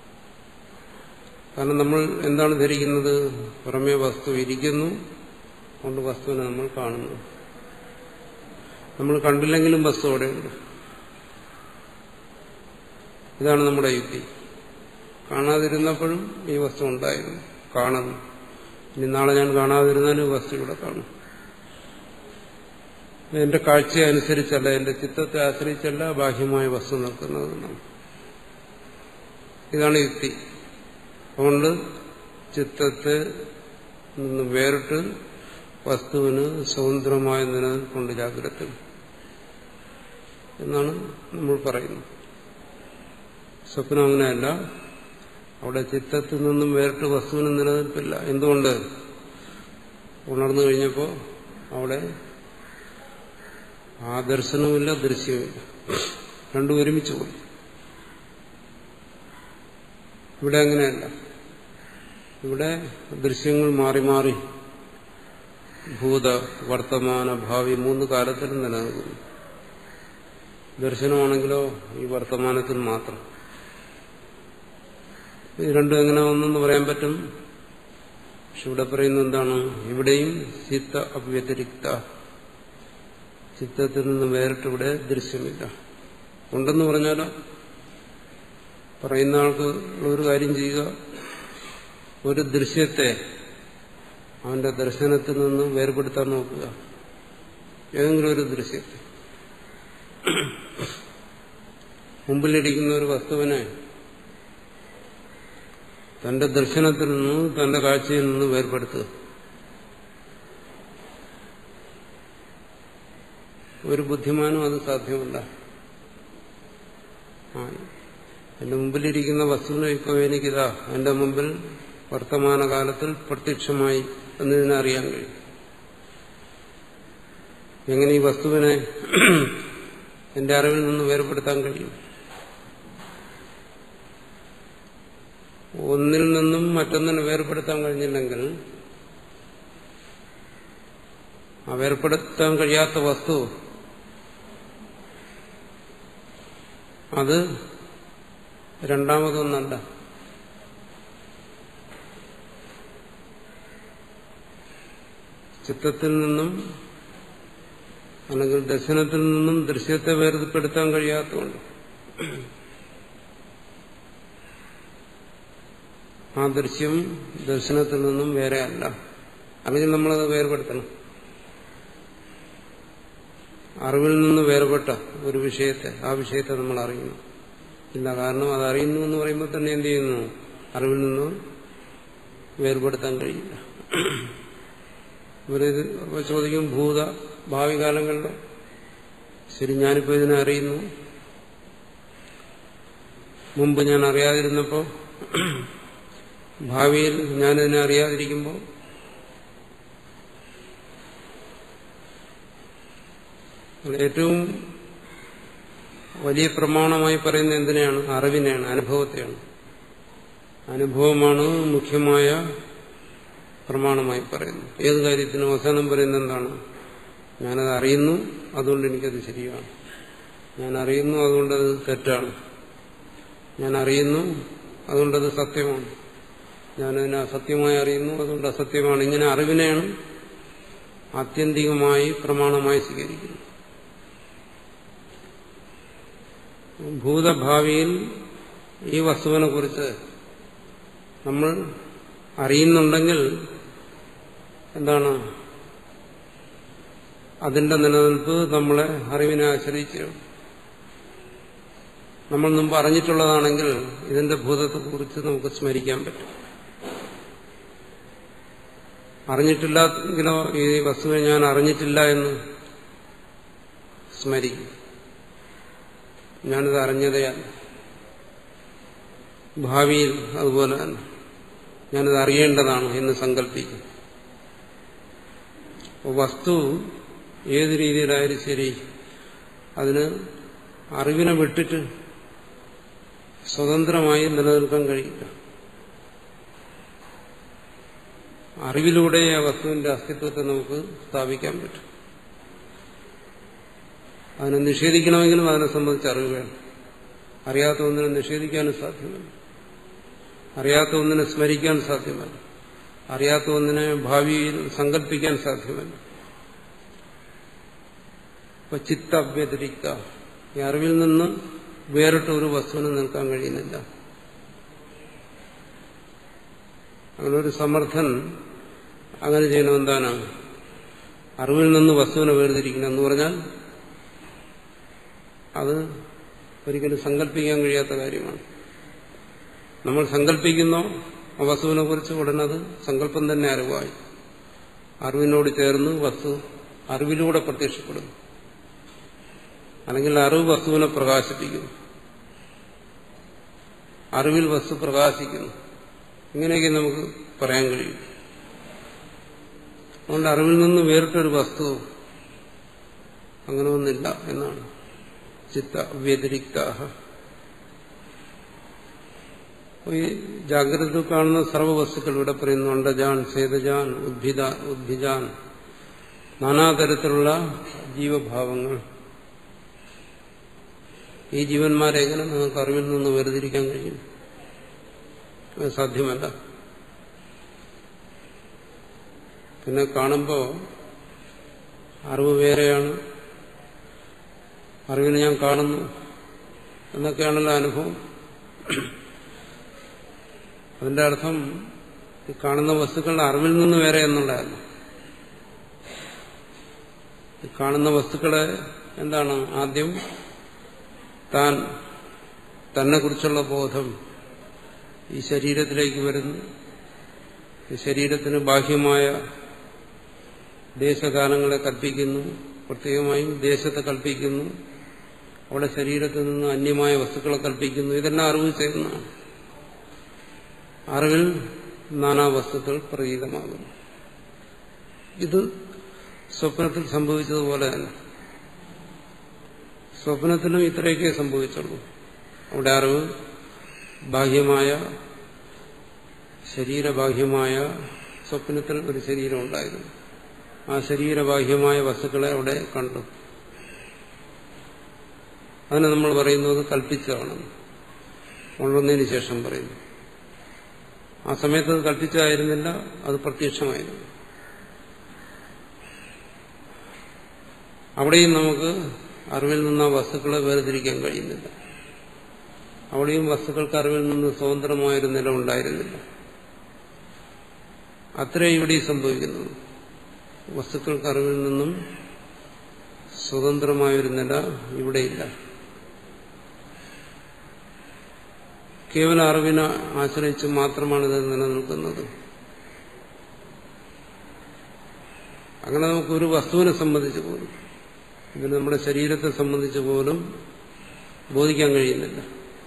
കാരണം നമ്മൾ എന്താണ് ധരിക്കുന്നത് പുറമേ വസ്തു ഇരിക്കുന്നു കൊണ്ട് വസ്തുവിനെ നമ്മൾ കാണുന്നു നമ്മൾ കണ്ടില്ലെങ്കിലും വസ്തു അവിടെയുണ്ട് ഇതാണ് നമ്മുടെ യുക്തി കാണാതിരുന്നപ്പോഴും ഈ വസ്തു ഉണ്ടായിരുന്നു കാണുന്നു ഇനി നാളെ ഞാൻ കാണാതിരുന്നാലും വസ്തു ഇവിടെ കാണും എന്റെ കാഴ്ചയെ അനുസരിച്ചല്ല എന്റെ ചിത്തത്തെ ആശ്രയിച്ചല്ല ബാഹ്യമായ വസ്തു നിൽക്കുന്നത് ഇതാണ് യുക്തി അതുകൊണ്ട് ചിത്തത്തെ നിന്ന് വേറിട്ട് വസ്തുവിന് സ്വതന്ത്രമായ നിലനിൽപ്പുണ്ട് ജാഗ്രത എന്നാണ് നമ്മൾ പറയുന്നത് സ്വപ്നം അങ്ങനെയല്ല അവിടെ ചിത്തത്തിൽ നിന്നും വേറിട്ട് വസ്തുവിന് നിലനിൽപ്പില്ല എന്തുകൊണ്ട് ഉണർന്നു കഴിഞ്ഞപ്പോൾ അവിടെ ആ ദർശനവുമില്ല ദൃശ്യവുമില്ല രണ്ടും ഒരുമിച്ച് പോയി ഇവിടെ അങ്ങനെയല്ല ഇവിടെ ദൃശ്യങ്ങൾ മാറി മാറി ഭൂത വർത്തമാന ഭാവി മൂന്ന് കാലത്തിലും നിലനിൽക്കുന്നു ദർശനമാണെങ്കിലോ ഈ വർത്തമാനത്തിൽ മാത്രം ഇത് രണ്ടും എങ്ങനെ ഒന്നെന്ന് പറയാൻ പറ്റും പക്ഷെ ഇവിടെ പറയുന്നത് എന്താണ് ഇവിടെയും ചിത്ത അവ്യതിരിക്ത ചിത്തത്തിൽ നിന്ന് വേറിട്ട് ഇവിടെ ദൃശ്യമില്ല ഉണ്ടെന്ന് പറഞ്ഞാലോ പറയുന്ന ആൾക്ക് ഒരു കാര്യം ചെയ്യുക ഒരു ദൃശ്യത്തെ അവന്റെ ദർശനത്തിൽ നിന്ന് വേർപെടുത്താൻ നോക്കുക ഏതെങ്കിലും ഒരു ദൃശ്യത്തെ മുമ്പിലിരിക്കുന്ന ഒരു വസ്തുവിനെ തന്റെ ദർശനത്തിൽ നിന്ന് തന്റെ കാഴ്ചയിൽ നിന്ന് വേർപെടുത്തുക ഒരു ബുദ്ധിമാനും അത് സാധ്യമല്ല ആ എന്റെ മുമ്പിലിരിക്കുന്ന വസ്തുവിനെ ഇപ്പോൾ എനിക്കിതാ എന്റെ മുമ്പിൽ വർത്തമാനകാലത്തിൽ പ്രത്യക്ഷമായി എന്നതിനെ അറിയാൻ കഴിയും എങ്ങനെ ഈ വസ്തുവിനെ എന്റെ അറിവിൽ നിന്ന് വേർപെടുത്താൻ കഴിയും ഒന്നിൽ നിന്നും മറ്റൊന്നിനെ വേർപെടുത്താൻ കഴിഞ്ഞില്ലെങ്കിൽ ആ വേർപെടുത്താൻ കഴിയാത്ത വസ്തു അത് രണ്ടാമതൊന്നല്ല ചിത്തത്തിൽ നിന്നും അല്ലെങ്കിൽ ദർശനത്തിൽ നിന്നും ദൃശ്യത്തെ വേർതിപ്പെടുത്താൻ കഴിയാത്തതുകൊണ്ട് ആ ദൃശ്യം ദർശനത്തിൽ നിന്നും വേറെ അല്ല അല്ലെങ്കിൽ നമ്മളത് വേർപെടുത്തണം അറിവിൽ നിന്ന് വേർപെട്ട ഒരു വിഷയത്തെ ആ വിഷയത്തെ നമ്മൾ അറിയുന്നു ഇല്ല കാരണം അത് അറിയുന്നു എന്ന് പറയുമ്പോൾ തന്നെ എന്ത് ചെയ്യുന്നു അറിവിൽ നിന്ന് വേർപെടുത്താൻ കഴിയില്ല ഇവരിത് ചോദിക്കും ഭൂത ഭാവി കാലങ്ങളിൽ ശരി ഞാനിപ്പോൾ ഇതിനെ അറിയുന്നു മുമ്പ് ഞാൻ അറിയാതിരുന്നപ്പോൾ ഭാവിയിൽ ഞാനിതിനെ അറിയാതിരിക്കുമ്പോൾ ഏറ്റവും വലിയ പ്രമാണമായി പറയുന്നത് എന്തിനെയാണ് അറിവിനെയാണ് അനുഭവത്തെയാണ് അനുഭവമാണ് മുഖ്യമായ പ്രമാണമായി പറയുന്നത് ഏത് കാര്യത്തിനും അവസാനം പറയുന്നത് എന്താണ് ഞാനത് അറിയുന്നു അതുകൊണ്ട് എനിക്കത് ശരിയാണ് ഞാൻ അറിയുന്നു അതുകൊണ്ടത് തെറ്റാണ് ഞാൻ അറിയുന്നു അതുകൊണ്ടത് സത്യമാണ് ഞാനതിനെ അസത്യമായി അറിയുന്നു അതുകൊണ്ട് അസത്യമാണ് ഇങ്ങനെ അറിവിനെയാണ് ആത്യന്തികമായി പ്രമാണമായി സ്വീകരിക്കുന്നത് ഭൂതഭാവിയിൽ ഈ വസ്തുവിനെ കുറിച്ച് നമ്മൾ അറിയുന്നുണ്ടെങ്കിൽ എന്താണ് അതിന്റെ നിലനിൽപ്പ് നമ്മളെ അറിവിനെ ആശ്രയിച്ചു നമ്മൾ മുമ്പ് അറിഞ്ഞിട്ടുള്ളതാണെങ്കിൽ ഇതിന്റെ ഭൂതത്തെക്കുറിച്ച് നമുക്ക് സ്മരിക്കാൻ പറ്റും അറിഞ്ഞിട്ടില്ലെങ്കിലോ ഈ വസ്തുവിനെ ഞാൻ അറിഞ്ഞിട്ടില്ല എന്ന് സ്മരിക്കും ഞാനിത് അറിഞ്ഞതേയല്ല ഭാവിയിൽ അതുപോലെ തന്നെ ഞാനിത് അറിയേണ്ടതാണ് എന്ന് സങ്കല്പിക്കും വസ്തു ഏത് രീതിയിലായാലും ശരി അതിന് അറിവിനെ വിട്ടിട്ട് സ്വതന്ത്രമായി നിലനിൽക്കാൻ കഴിയില്ല അറിവിലൂടെ ആ വസ്തുവിന്റെ അസ്തിത്വത്തെ നമുക്ക് സ്ഥാപിക്കാൻ പറ്റും അതിനെ നിഷേധിക്കണമെങ്കിലും അതിനെ സംബന്ധിച്ച് അറിവ് വേണം അറിയാത്ത ഒന്നിനെ നിഷേധിക്കാനും സാധ്യമല്ല അറിയാത്ത ഒന്നിനെ സ്മരിക്കാൻ സാധ്യമല്ല അറിയാത്ത ഒന്നിനെ ഭാവിയിൽ സങ്കല്പിക്കാൻ സാധ്യമല്ല ഇപ്പൊ ചിത്ത വ്യതിരിക്ത ഈ അറിവിൽ നിന്ന് വേറിട്ട ഒരു വസ്തുവിന് നിൽക്കാൻ കഴിയുന്നില്ല അങ്ങനെ ഒരു സമർത്ഥൻ അങ്ങനെ ചെയ്യണം എന്താണ് അറിവിൽ നിന്ന് വസ്തുവിനെ വേർതിരിക്കണം എന്ന് പറഞ്ഞാൽ അത് ഒരിക്കലും സങ്കല്പിക്കാൻ കഴിയാത്ത കാര്യമാണ് നമ്മൾ സങ്കല്പിക്കുന്നോ ആ വസ്തുവിനെ കുറിച്ച് ഉടനെ അത് സങ്കല്പം തന്നെ അറിവായി അറിവിനോട് ചേർന്ന് വസ്തു അറിവിലൂടെ പ്രത്യക്ഷപ്പെടുന്നു അല്ലെങ്കിൽ അറിവ് വസ്തുവിനെ പ്രകാശിപ്പിക്കുന്നു അറിവിൽ വസ്തു പ്രകാശിക്കുന്നു ഇങ്ങനെയൊക്കെ നമുക്ക് പറയാൻ കഴിയും അതുകൊണ്ട് അറിവിൽ നിന്ന് വേറിട്ടൊരു വസ്തു അങ്ങനെ ഒന്നില്ല എന്നാണ് ചിത്ത വ്യതിരിക്ത ഈ ജാഗ്രത കാണുന്ന സർവ്വവസ്തുക്കൾ ഇവിടെ പറയുന്നു അണ്ടജാൻ സേതജാൻ ഉദ്ഭിത ഉദ്ഭിജാൻ നാനാതരത്തിലുള്ള ജീവഭാവങ്ങൾ ഈ ജീവന്മാരെ എങ്ങനെ നിങ്ങൾക്ക് അറിവിൽ നിന്ന് വേർതിരിക്കാൻ കഴിയും അത് സാധ്യമല്ല പിന്നെ കാണുമ്പോൾ അറിവ് വേറെയാണ് അറിവിനെ ഞാൻ കാണുന്നു എന്നൊക്കെയാണല്ലോ അനുഭവം അതിന്റെ അർത്ഥം ഈ കാണുന്ന വസ്തുക്കളുടെ അറിവിൽ നിന്ന് വേറെ എന്നുള്ളതല്ല ഈ കാണുന്ന വസ്തുക്കളെ എന്താണ് ആദ്യം താൻ തന്നെ കുറിച്ചുള്ള ബോധം ഈ ശരീരത്തിലേക്ക് വരുന്നു ഈ ശരീരത്തിന് ബാഹ്യമായ ദേശകാലങ്ങളെ കൽപ്പിക്കുന്നു പ്രത്യേകമായും ദേശത്തെ കൽപ്പിക്കുന്നു അവിടെ ശരീരത്തിൽ നിന്ന് അന്യമായ വസ്തുക്കളെ കൽപ്പിക്കുന്നു ഇതെല്ലാം അറിവ് ചെയ്യുന്നതാണ് അറിവിൽ നാനാ വസ്തുക്കൾ പ്രതീതമാകുന്നു ഇത് സ്വപ്നത്തിൽ സംഭവിച്ചതുപോലെ തന്നെ സ്വപ്നത്തിലും ഇത്രയൊക്കെ സംഭവിച്ചുള്ളൂ അവിടെ അറിവ് ബാഹ്യമായ ശരീരബാഹ്യമായ സ്വപ്നത്തിൽ ഒരു ശരീരം ഉണ്ടായിരുന്നു ആ ശരീരബാഹ്യമായ വസ്തുക്കളെ അവിടെ കണ്ടു അതിനെ നമ്മൾ പറയുന്നത് കൽപ്പിച്ചതാണ് ഉണർന്നതിന് ശേഷം പറയുന്നു ആ സമയത്ത് അത് കൽപ്പിച്ചതായിരുന്നില്ല അത് പ്രത്യക്ഷമായിരുന്നു അവിടെയും നമുക്ക് അറിവിൽ നിന്ന് ആ വസ്തുക്കളെ വേർതിരിക്കാൻ കഴിയുന്നില്ല അവിടെയും വസ്തുക്കൾക്ക് അറിവിൽ നിന്ന് സ്വതന്ത്രമായൊരു നില ഉണ്ടായിരുന്നില്ല അത്രേ ഇവിടെ സംഭവിക്കുന്നു വസ്തുക്കൾക്ക് അറിവിൽ നിന്നും സ്വതന്ത്രമായൊരു നില ഇവിടെയില്ല കേവല അറിവിനെ ആശ്രയിച്ച് മാത്രമാണ് ഇത് നിലനിൽക്കുന്നത് അങ്ങനെ നമുക്ക് ഒരു വസ്തുവിനെ സംബന്ധിച്ച് പോലും ഇതിന് നമ്മുടെ ശരീരത്തെ സംബന്ധിച്ച് പോലും ബോധിക്കാൻ കഴിയുന്നില്ല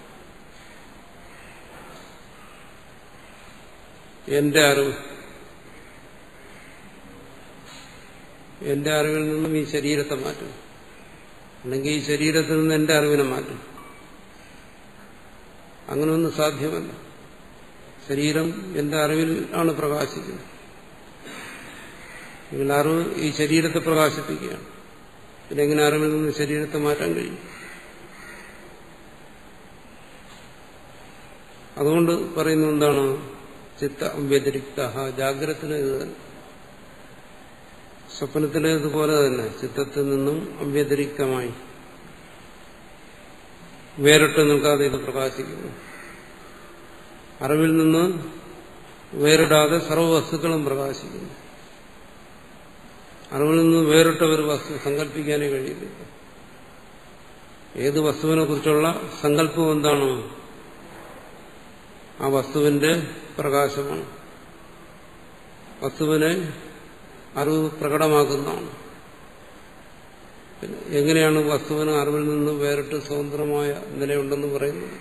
എന്റെ അറിവ് എന്റെ അറിവിൽ നിന്നും ഈ ശരീരത്തെ മാറ്റും അല്ലെങ്കിൽ ഈ ശരീരത്തിൽ നിന്ന് എന്റെ അറിവിനെ മാറ്റും അങ്ങനെയൊന്നും സാധ്യമല്ല ശരീരം എന്റെ അറിവിൽ ആണ് പ്രകാശിക്കുന്നത് നിങ്ങൾ അറിവ് ഈ ശരീരത്തെ പ്രകാശിപ്പിക്കുകയാണ് പിന്നെ എങ്ങനെ അറിവിൽ നിന്ന് ശരീരത്തെ മാറ്റാൻ കഴിയും അതുകൊണ്ട് പറയുന്നത് എന്താണ് ചിത്ത വ്യതിരിക്ത ജാഗ്രതത്തിന് ഇത് തന്നെ സ്വപ്നത്തിലെ ഇതുപോലെ തന്നെ ചിത്തത്തിൽ നിന്നും അവ്യതിരിക്തമായി വേറിട്ട് നിൽക്കാതെ ഇത് പ്രകാശിക്കുന്നു അറിവിൽ നിന്ന് വേറിടാതെ സർവ്വവസ്തുക്കളും പ്രകാശിക്കുന്നു അറിവിൽ നിന്ന് വേറിട്ട ഒരു വസ്തു സങ്കല്പിക്കാനേ കഴിയുന്നില്ല ഏത് വസ്തുവിനെ കുറിച്ചുള്ള സങ്കല്പം എന്താണോ ആ വസ്തുവിന്റെ പ്രകാശമാണ് വസ്തുവിനെ അറിവ് പ്രകടമാക്കുന്നതാണ് പിന്നെ എങ്ങനെയാണ് വസ്തുവിന് അറിവിൽ നിന്ന് വേറിട്ട് സ്വതന്ത്രമായ നിലയുണ്ടെന്ന് പറയുന്നത്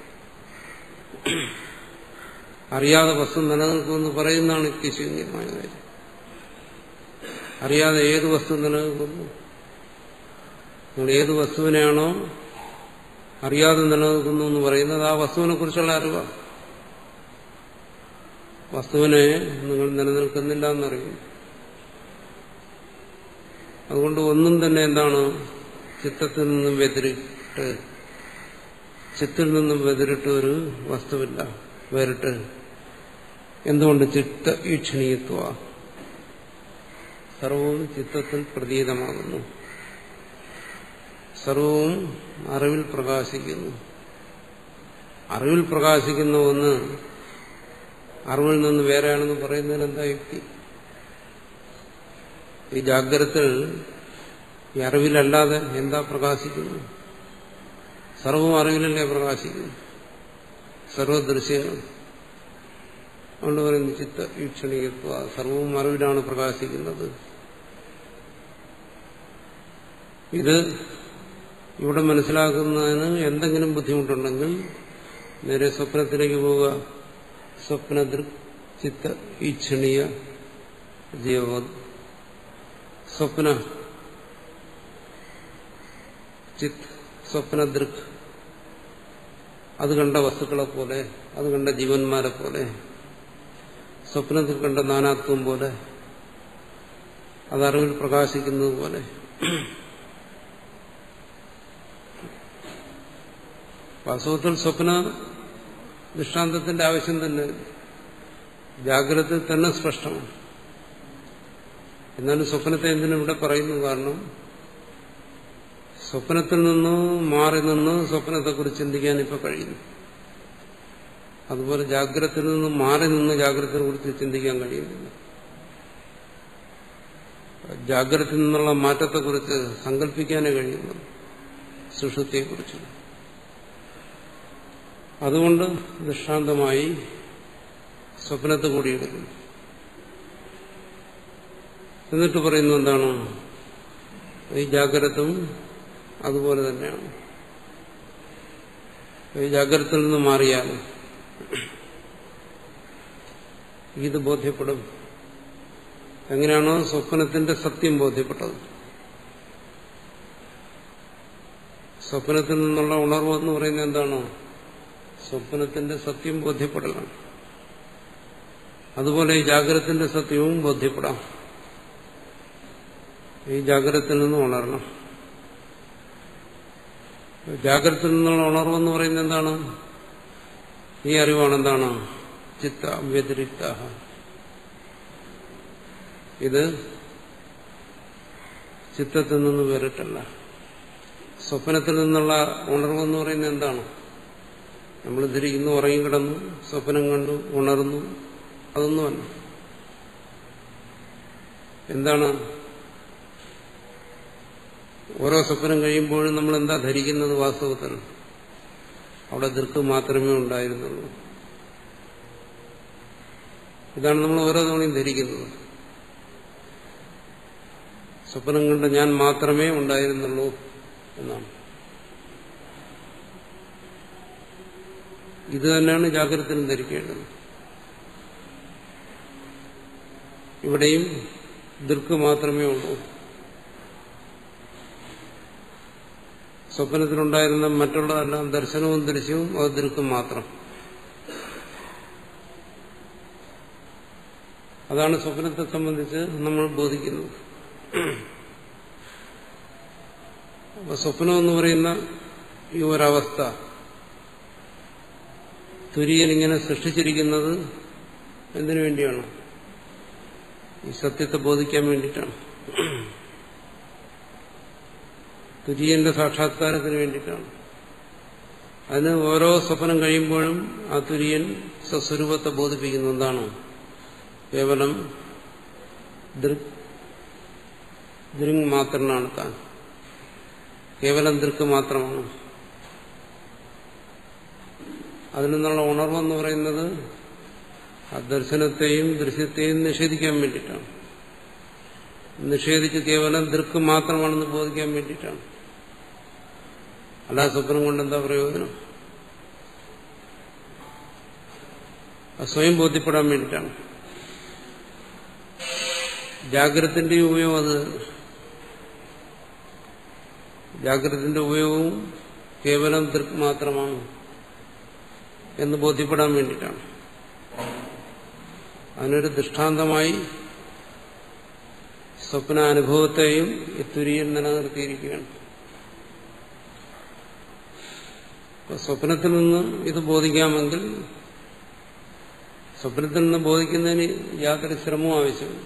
അറിയാതെ വസ്തു നിലനിൽക്കുമെന്ന് പറയുന്നതാണ് യുക്തിശൂന്യമായ കാര്യം അറിയാതെ ഏത് വസ്തു നിലനിൽക്കുന്നു നിങ്ങൾ ഏത് വസ്തുവിനെയാണോ അറിയാതെ നിലനിൽക്കുന്നു എന്ന് പറയുന്നത് ആ വസ്തുവിനെ കുറിച്ചുള്ള അറിവാണ് വസ്തുവിനെ നിങ്ങൾ നിലനിൽക്കുന്നില്ല എന്നറിയുന്നു അതുകൊണ്ട് ഒന്നും തന്നെ എന്താണ് ചിത്തത്തിൽ നിന്നും വ്യതിരിട്ട് ചിത്തിൽ നിന്നും വ്യതിരിട്ട് ഒരു വസ്തുവില്ല വേറിട്ട് എന്തുകൊണ്ട് ചിത്ത ഈക്ഷണീയത്വ സർവവും ചിത്തത്തിൽ പ്രതീതമാകുന്നു സർവവും അറിവിൽ പ്രകാശിക്കുന്നു അറിവിൽ പ്രകാശിക്കുന്ന ഒന്ന് അറിവിൽ നിന്ന് വേറെയാണെന്ന് പറയുന്നതിന് എന്താ യുക്തി ഈ ജാഗ്രതത്തിൽ ഈ അറിവിലല്ലാതെ എന്താ പ്രകാശിക്കുന്നു സർവവും അറിവിലല്ലേ പ്രകാശിക്കുന്നു സർവദൃശ്യങ്ങൾ അതുകൊണ്ട് പറയുന്നു ചിത്ത വീക്ഷണികത്വ സർവവും അറിവിലാണ് പ്രകാശിക്കുന്നത് ഇത് ഇവിടെ മനസ്സിലാക്കുന്നതിന് എന്തെങ്കിലും ബുദ്ധിമുട്ടുണ്ടെങ്കിൽ നേരെ സ്വപ്നത്തിലേക്ക് പോവുക സ്വപ്നദൃക് ചിത്ത ഈക്ഷണീയ ജീവ സ്വപ്ന ചിത് സ്വപ്നദൃക് അത് കണ്ട വസ്തുക്കളെ പോലെ അത് കണ്ട ജീവന്മാരെ പോലെ സ്വപ്നത്തിൽ കണ്ട നാനാത്വം പോലെ അത് അറിവിൽ പ്രകാശിക്കുന്നത് പോലെ വാസ്തവത്തിൽ സ്വപ്ന ദൃഷ്ടാന്തത്തിന്റെ ആവശ്യം തന്നെ ജാഗ്രത തന്നെ സ്പഷ്ടമാണ് എന്നാലും സ്വപ്നത്തെ എന്തിനും ഇവിടെ പറയുന്നു കാരണം സ്വപ്നത്തിൽ നിന്ന് മാറി നിന്ന് സ്വപ്നത്തെക്കുറിച്ച് ചിന്തിക്കാൻ ഇപ്പൊ കഴിയുന്നു അതുപോലെ ജാഗ്രതയിൽ നിന്ന് മാറി നിന്ന് ജാഗ്രതയെ കുറിച്ച് ചിന്തിക്കാൻ കഴിയുന്നില്ല ജാഗ്രതയിൽ നിന്നുള്ള മാറ്റത്തെക്കുറിച്ച് സങ്കല്പിക്കാനേ കഴിയുന്നു സുഷുതിയെക്കുറിച്ച് അതുകൊണ്ട് ദൃഷ്ടാന്തമായി സ്വപ്നത്തെ കൂടിയെടുക്കുന്നു എന്നിട്ട് പറയുന്നു എന്താണ് ഈ ജാഗ്രതവും അതുപോലെ തന്നെയാണ് ഈ ജാഗ്രതയിൽ നിന്ന് മാറിയാൽ ഇത് ബോധ്യപ്പെടും എങ്ങനെയാണോ സ്വപ്നത്തിന്റെ സത്യം ബോധ്യപ്പെട്ടത് സ്വപ്നത്തിൽ നിന്നുള്ള ഉണർവ് എന്ന് പറയുന്നത് എന്താണോ സ്വപ്നത്തിന്റെ സത്യം ബോധ്യപ്പെടലാണ് അതുപോലെ ഈ ജാഗ്രതത്തിന്റെ സത്യവും ബോധ്യപ്പെടാം ഈ ജാഗ്രതത്തിൽ നിന്ന് ഉണരണം ജാഗ്രതത്തിൽ നിന്നുള്ള ഉണർവെന്ന് പറയുന്നത് എന്താണ് ഈ അറിവാണ് എന്താണ് ചിത്ത വ്യതിരിക്ത ഇത് ചിത്തത്തിൽ നിന്ന് വേറിട്ടല്ല സ്വപ്നത്തിൽ നിന്നുള്ള ഉണർവെന്ന് പറയുന്നത് എന്താണ് നമ്മൾ ധരിക്കുന്നു ഉറങ്ങിക്കിടന്നു സ്വപ്നം കണ്ടു ഉണർന്നു അതൊന്നുമല്ല എന്താണ് ഓരോ സ്വപ്നം കഴിയുമ്പോഴും നമ്മൾ എന്താ ധരിക്കുന്നത് വാസ്തവത്തിൽ അവിടെ ദൃക്ക് മാത്രമേ ഉണ്ടായിരുന്നുള്ളൂ ഇതാണ് നമ്മൾ ഓരോ തവണയും ധരിക്കുന്നത് സ്വപ്നം കണ്ട ഞാൻ മാത്രമേ ഉണ്ടായിരുന്നുള്ളൂ എന്നാണ് ഇത് തന്നെയാണ് ജാഗ്രതത്തിനും ധരിക്കേണ്ടത് ഇവിടെയും ദൃക്ക് മാത്രമേ ഉള്ളൂ സ്വപ്നത്തിലുണ്ടായിരുന്ന മറ്റുള്ളതെല്ലാം ദർശനവും ദൃശ്യവും അത് ദൃക്കും മാത്രം അതാണ് സ്വപ്നത്തെ സംബന്ധിച്ച് നമ്മൾ ബോധിക്കുന്നത് അപ്പൊ സ്വപ്നം എന്ന് പറയുന്ന ഈ ഒരവസ്ഥ തുര്യൻ ഇങ്ങനെ സൃഷ്ടിച്ചിരിക്കുന്നത് എന്തിനു വേണ്ടിയാണ് ഈ സത്യത്തെ ബോധിക്കാൻ വേണ്ടിയിട്ടാണ് തുര്യന്റെ സാക്ഷാത്കാരത്തിന് വേണ്ടിയിട്ടാണ് അതിന് ഓരോ സ്വപ്നം കഴിയുമ്പോഴും ആ തുര്യൻ സ്വസ്വരൂപത്തെ ബോധിപ്പിക്കുന്നു എന്താണ് കേവലം ദൃക് ദൃങ് മാത്രനാണ് താൻ കേവലം ദൃക്ക് മാത്രമാണ് അതിൽ നിന്നുള്ള ഉണർവെന്ന് പറയുന്നത് ആ ദർശനത്തെയും ദൃശ്യത്തെയും നിഷേധിക്കാൻ വേണ്ടിയിട്ടാണ് നിഷേധിച്ച് കേവലം ദൃക്ക് മാത്രമാണെന്ന് ബോധിക്കാൻ വേണ്ടിയിട്ടാണ് അല്ലാ സ്വപ്നം കൊണ്ട് എന്താ പ്രയോജനം സ്വയം ബോധ്യപ്പെടാൻ വേണ്ടിയിട്ടാണ് ജാഗ്രത്തിന്റെ ഉപയോഗം അത് ജാഗ്രതത്തിന്റെ ഉപയോഗവും കേവലം ദൃക് മാത്രമാണ് എന്ന് ബോധ്യപ്പെടാൻ വേണ്ടിയിട്ടാണ് അതിനൊരു ദൃഷ്ടാന്തമായി സ്വപ്നാനുഭവത്തെയും ഈ തുരിയിൽ നിലനിർത്തിയിരിക്കുകയാണ് സ്വപ്നത്തിൽ നിന്ന് ഇത് ബോധിക്കാമെങ്കിൽ സ്വപ്നത്തിൽ നിന്ന് ബോധിക്കുന്നതിന് യാതൊരു ശ്രമവും ആവശ്യമില്ല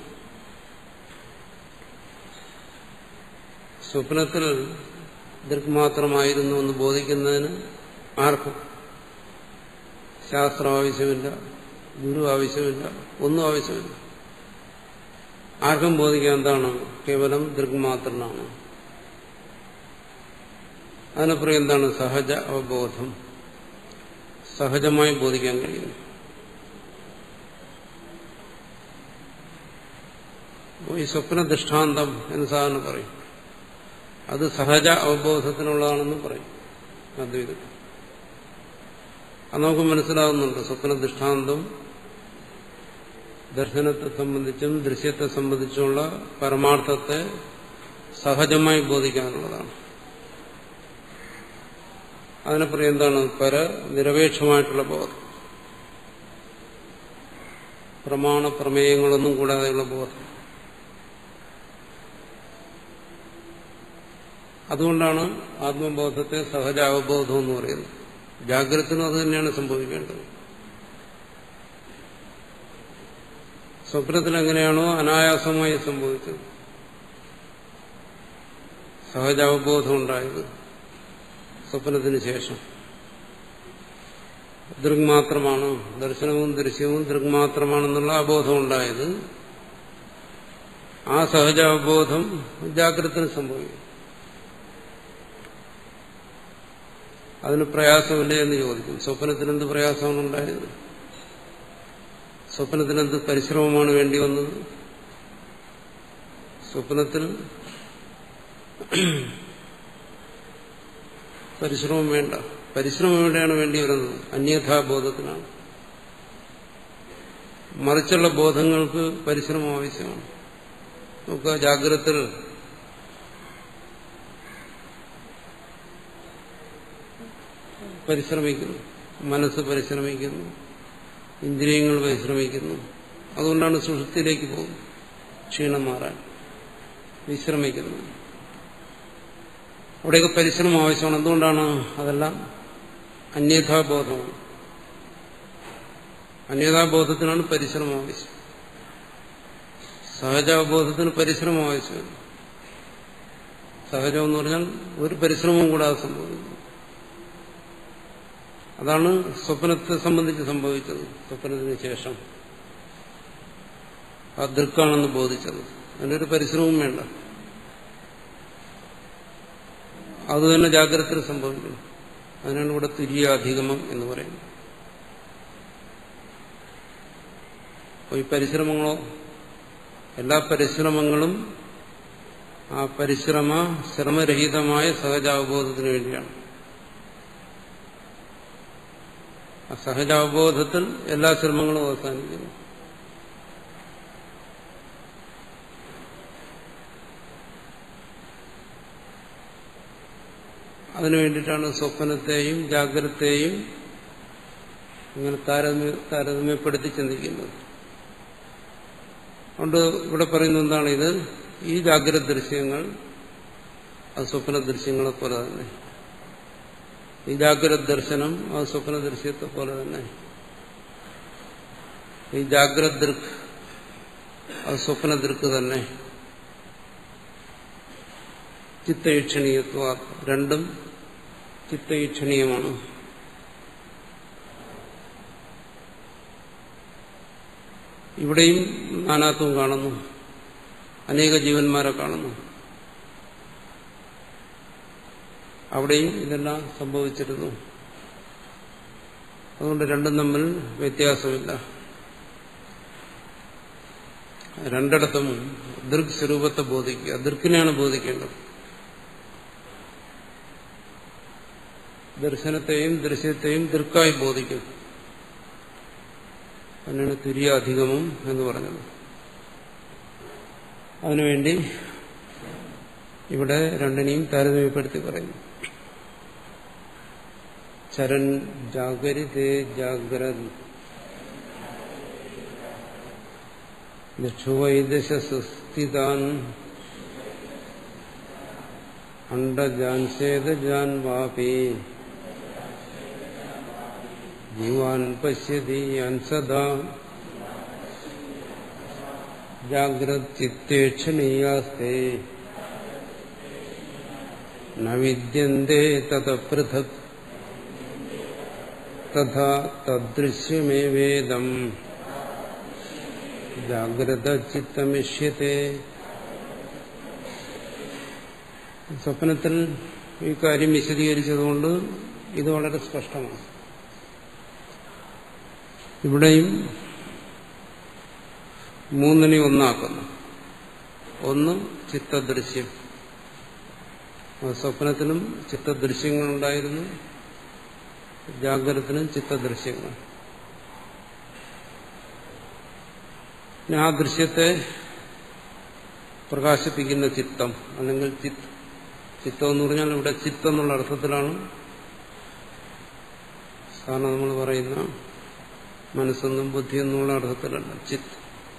സ്വപ്നത്തിൽ ദൃക് മാത്രമായിരുന്നു എന്ന് ബോധിക്കുന്നതിന് ആർക്കും ശാസ്ത്രം ആവശ്യമില്ല ഗുരു ആവശ്യമില്ല ഒന്നും ആവശ്യമില്ല ആർക്കും ബോധിക്കാൻ എന്താണ് കേവലം ദൃക് മാത്രനാണ് അതിനപ്പുറം എന്താണ് സഹജ അവബോധം സഹജമായി ബോധിക്കാൻ കഴിയുന്നു ഈ സ്വപ്ന ദൃഷ്ടാന്തം എന്ന് സാധാരണ പറയും അത് സഹജ അവബോധത്തിനുള്ളതാണെന്ന് പറയും അദ്വൈതത്തിൽ അത് നമുക്ക് മനസ്സിലാകുന്നുണ്ട് സ്വപ്ന ദൃഷ്ടാന്തം ദർശനത്തെ സംബന്ധിച്ചും ദൃശ്യത്തെ സംബന്ധിച്ചുമുള്ള പരമാർത്ഥത്തെ സഹജമായി ബോധിക്കാനുള്ളതാണ് അതിനെ പറയും എന്താണ് പര നിരപേക്ഷമായിട്ടുള്ള ബോധം പ്രമാണ പ്രമേയങ്ങളൊന്നും കൂടാതെയുള്ള ബോധം അതുകൊണ്ടാണ് ആത്മബോധത്തെ സഹജാവബോധം എന്ന് പറയുന്നത് ജാഗ്രതത്തിനും അത് തന്നെയാണ് സംഭവിക്കേണ്ടത് സ്വപ്നത്തിൽ എങ്ങനെയാണോ അനായാസമായി സംഭവിച്ചത് സഹജാവബോധം ഉണ്ടായത് സ്വപ്നത്തിന് ശേഷം ദൃഗ് മാത്രമാണ് ദർശനവും ദൃശ്യവും ദൃഗ് മാത്രമാണെന്നുള്ള അബോധം ഉണ്ടായത് ആ സഹജാവബോധം ജാഗ്രതത്തിന് സംഭവിക്കും അതിന് പ്രയാസമില്ലേ എന്ന് ചോദിക്കും സ്വപ്നത്തിന് എന്ത് പ്രയാസമാണ് ഉണ്ടായത് സ്വപ്നത്തിന് എന്ത് പരിശ്രമമാണ് വേണ്ടി വന്നത് സ്വപ്നത്തിൽ പരിശ്രമം വേണ്ട പരിശ്രമം എവിടെയാണ് വേണ്ടി വരുന്നത് അന്യഥാബോധത്തിനാണ് മറിച്ചുള്ള ബോധങ്ങൾക്ക് പരിശ്രമം ആവശ്യമാണ് നമുക്ക് ജാഗ്രതത്തിൽ പരിശ്രമിക്കുന്നു മനസ്സ് പരിശ്രമിക്കുന്നു ഇന്ദ്രിയങ്ങൾ പരിശ്രമിക്കുന്നു അതുകൊണ്ടാണ് സുഷുപ്തിയിലേക്ക് പോകുന്നത് ക്ഷീണം മാറാൻ വിശ്രമിക്കുന്നു അവിടെയൊക്കെ പരിശ്രമം ആവശ്യമാണ് എന്തുകൊണ്ടാണ് അതെല്ലാം അന്യഥാബോധമാണ് അന്യഥാബോധത്തിനാണ് പരിശ്രമം ആവശ്യം സഹജാബോധത്തിന് പരിശ്രമം ആവശ്യമാണ് സഹജം എന്ന് പറഞ്ഞാൽ ഒരു പരിശ്രമവും കൂടാതെ സംഭവിക്കുന്നു അതാണ് സ്വപ്നത്തെ സംബന്ധിച്ച് സംഭവിച്ചത് സ്വപ്നത്തിന് ശേഷം ആ ദൃക്കാണെന്ന് ബോധിച്ചത് അതിനൊരു പരിശ്രമവും വേണ്ട അത് തന്നെ ജാഗ്രത സംഭവിക്കുന്നു അതിനാണ് ഇവിടെ തുര്യാധിഗമം എന്ന് പറയുന്നത് അപ്പോൾ ഈ പരിശ്രമങ്ങളോ എല്ലാ പരിശ്രമങ്ങളും ആ പരിശ്രമ ശ്രമരഹിതമായ സഹജാവബോധത്തിന് വേണ്ടിയാണ് ആ സഹജാവബോധത്തിൽ എല്ലാ ശ്രമങ്ങളും അവസാനിക്കുന്നു അതിനു വേണ്ടിയിട്ടാണ് സ്വപ്നത്തെയും ജാഗ്രതയെയും ഇങ്ങനെ താരതമ്യ താരതമ്യപ്പെടുത്തി ചിന്തിക്കുന്നത് അതുകൊണ്ട് ഇവിടെ പറയുന്നത് എന്താണ് ഇത് ഈ ജാഗ്രത ദൃശ്യങ്ങൾ അത് സ്വപ്ന ദൃശ്യങ്ങളെ പോലെ തന്നെ ഈ ജാഗ്രത ദർശനം അത് സ്വപ്ന ദൃശ്യത്തെ പോലെ തന്നെ ഈ ജാഗ്രത ദൃക് അത് സ്വപ്ന ദൃക്ക് തന്നെ ചിത്തൈക്ഷണീയത്വ രണ്ടും ചിത്തൈക്ഷണീയമാണ് ഇവിടെയും നാനാത്വം കാണുന്നു അനേക ജീവന്മാരെ കാണുന്നു അവിടെയും ഇതെല്ലാം സംഭവിച്ചിരുന്നു അതുകൊണ്ട് രണ്ടും തമ്മിൽ വ്യത്യാസമില്ല രണ്ടിടത്തും ദൃഗ് സ്വരൂപത്തെ ബോധിക്കുക ദൃക്കിനെയാണ് ബോധിക്കേണ്ടത് ദർശനത്തെയും ദൃശ്യത്തെയും ദൃക്കായി ബോധിക്കും അതിനാണ് തുര്യാധികമം എന്ന് പറഞ്ഞത് അതിനുവേണ്ടി ഇവിടെ രണ്ടിനെയും താരതമ്യപ്പെടുത്തി പറയുന്നു ചരൺ ജാഗരിതേ ജാഗ്രത് ദക്ഷുവൈദശസുസ്ഥിതാൻ അണ്ടജാൻസേതജാൻ വാപി ജീവാൻ പശ്യതി അൻസദാ ജാഗ്രച്ചിത്തേക്ഷണീയാസ്തേ ന വിദ്യന്തേ തത പൃഥക് തഥാ തദൃശ്യമേവേദം ജാഗ്രത ചിത്തമിഷ്യത്തെ സ്വപ്നത്തിൽ ഈ കാര്യം വിശദീകരിച്ചതുകൊണ്ട് ഇത് വളരെ സ്പഷ്ടമാണ് ഇവിടെയും മൂന്നിനെ ഒന്നാക്കുന്നു ഒന്ന് ചിത്തദൃശ്യം സ്വപ്നത്തിനും ചിത്തദൃശ്യങ്ങളുണ്ടായിരുന്നു ജാഗ്രതത്തിനും ചിത്തദൃശ്യങ്ങൾ ആ ദൃശ്യത്തെ പ്രകാശിപ്പിക്കുന്ന ചിത്തം അല്ലെങ്കിൽ ചിത്ത് ചിത്തം എന്ന് പറഞ്ഞാൽ ഇവിടെ ചിത്തം എന്നുള്ള അർത്ഥത്തിലാണ് സാധാരണ നമ്മൾ പറയുന്ന മനസ്സെന്നും ബുദ്ധിയെന്നുള്ള അർത്ഥത്തിലല്ല ചിത്ത്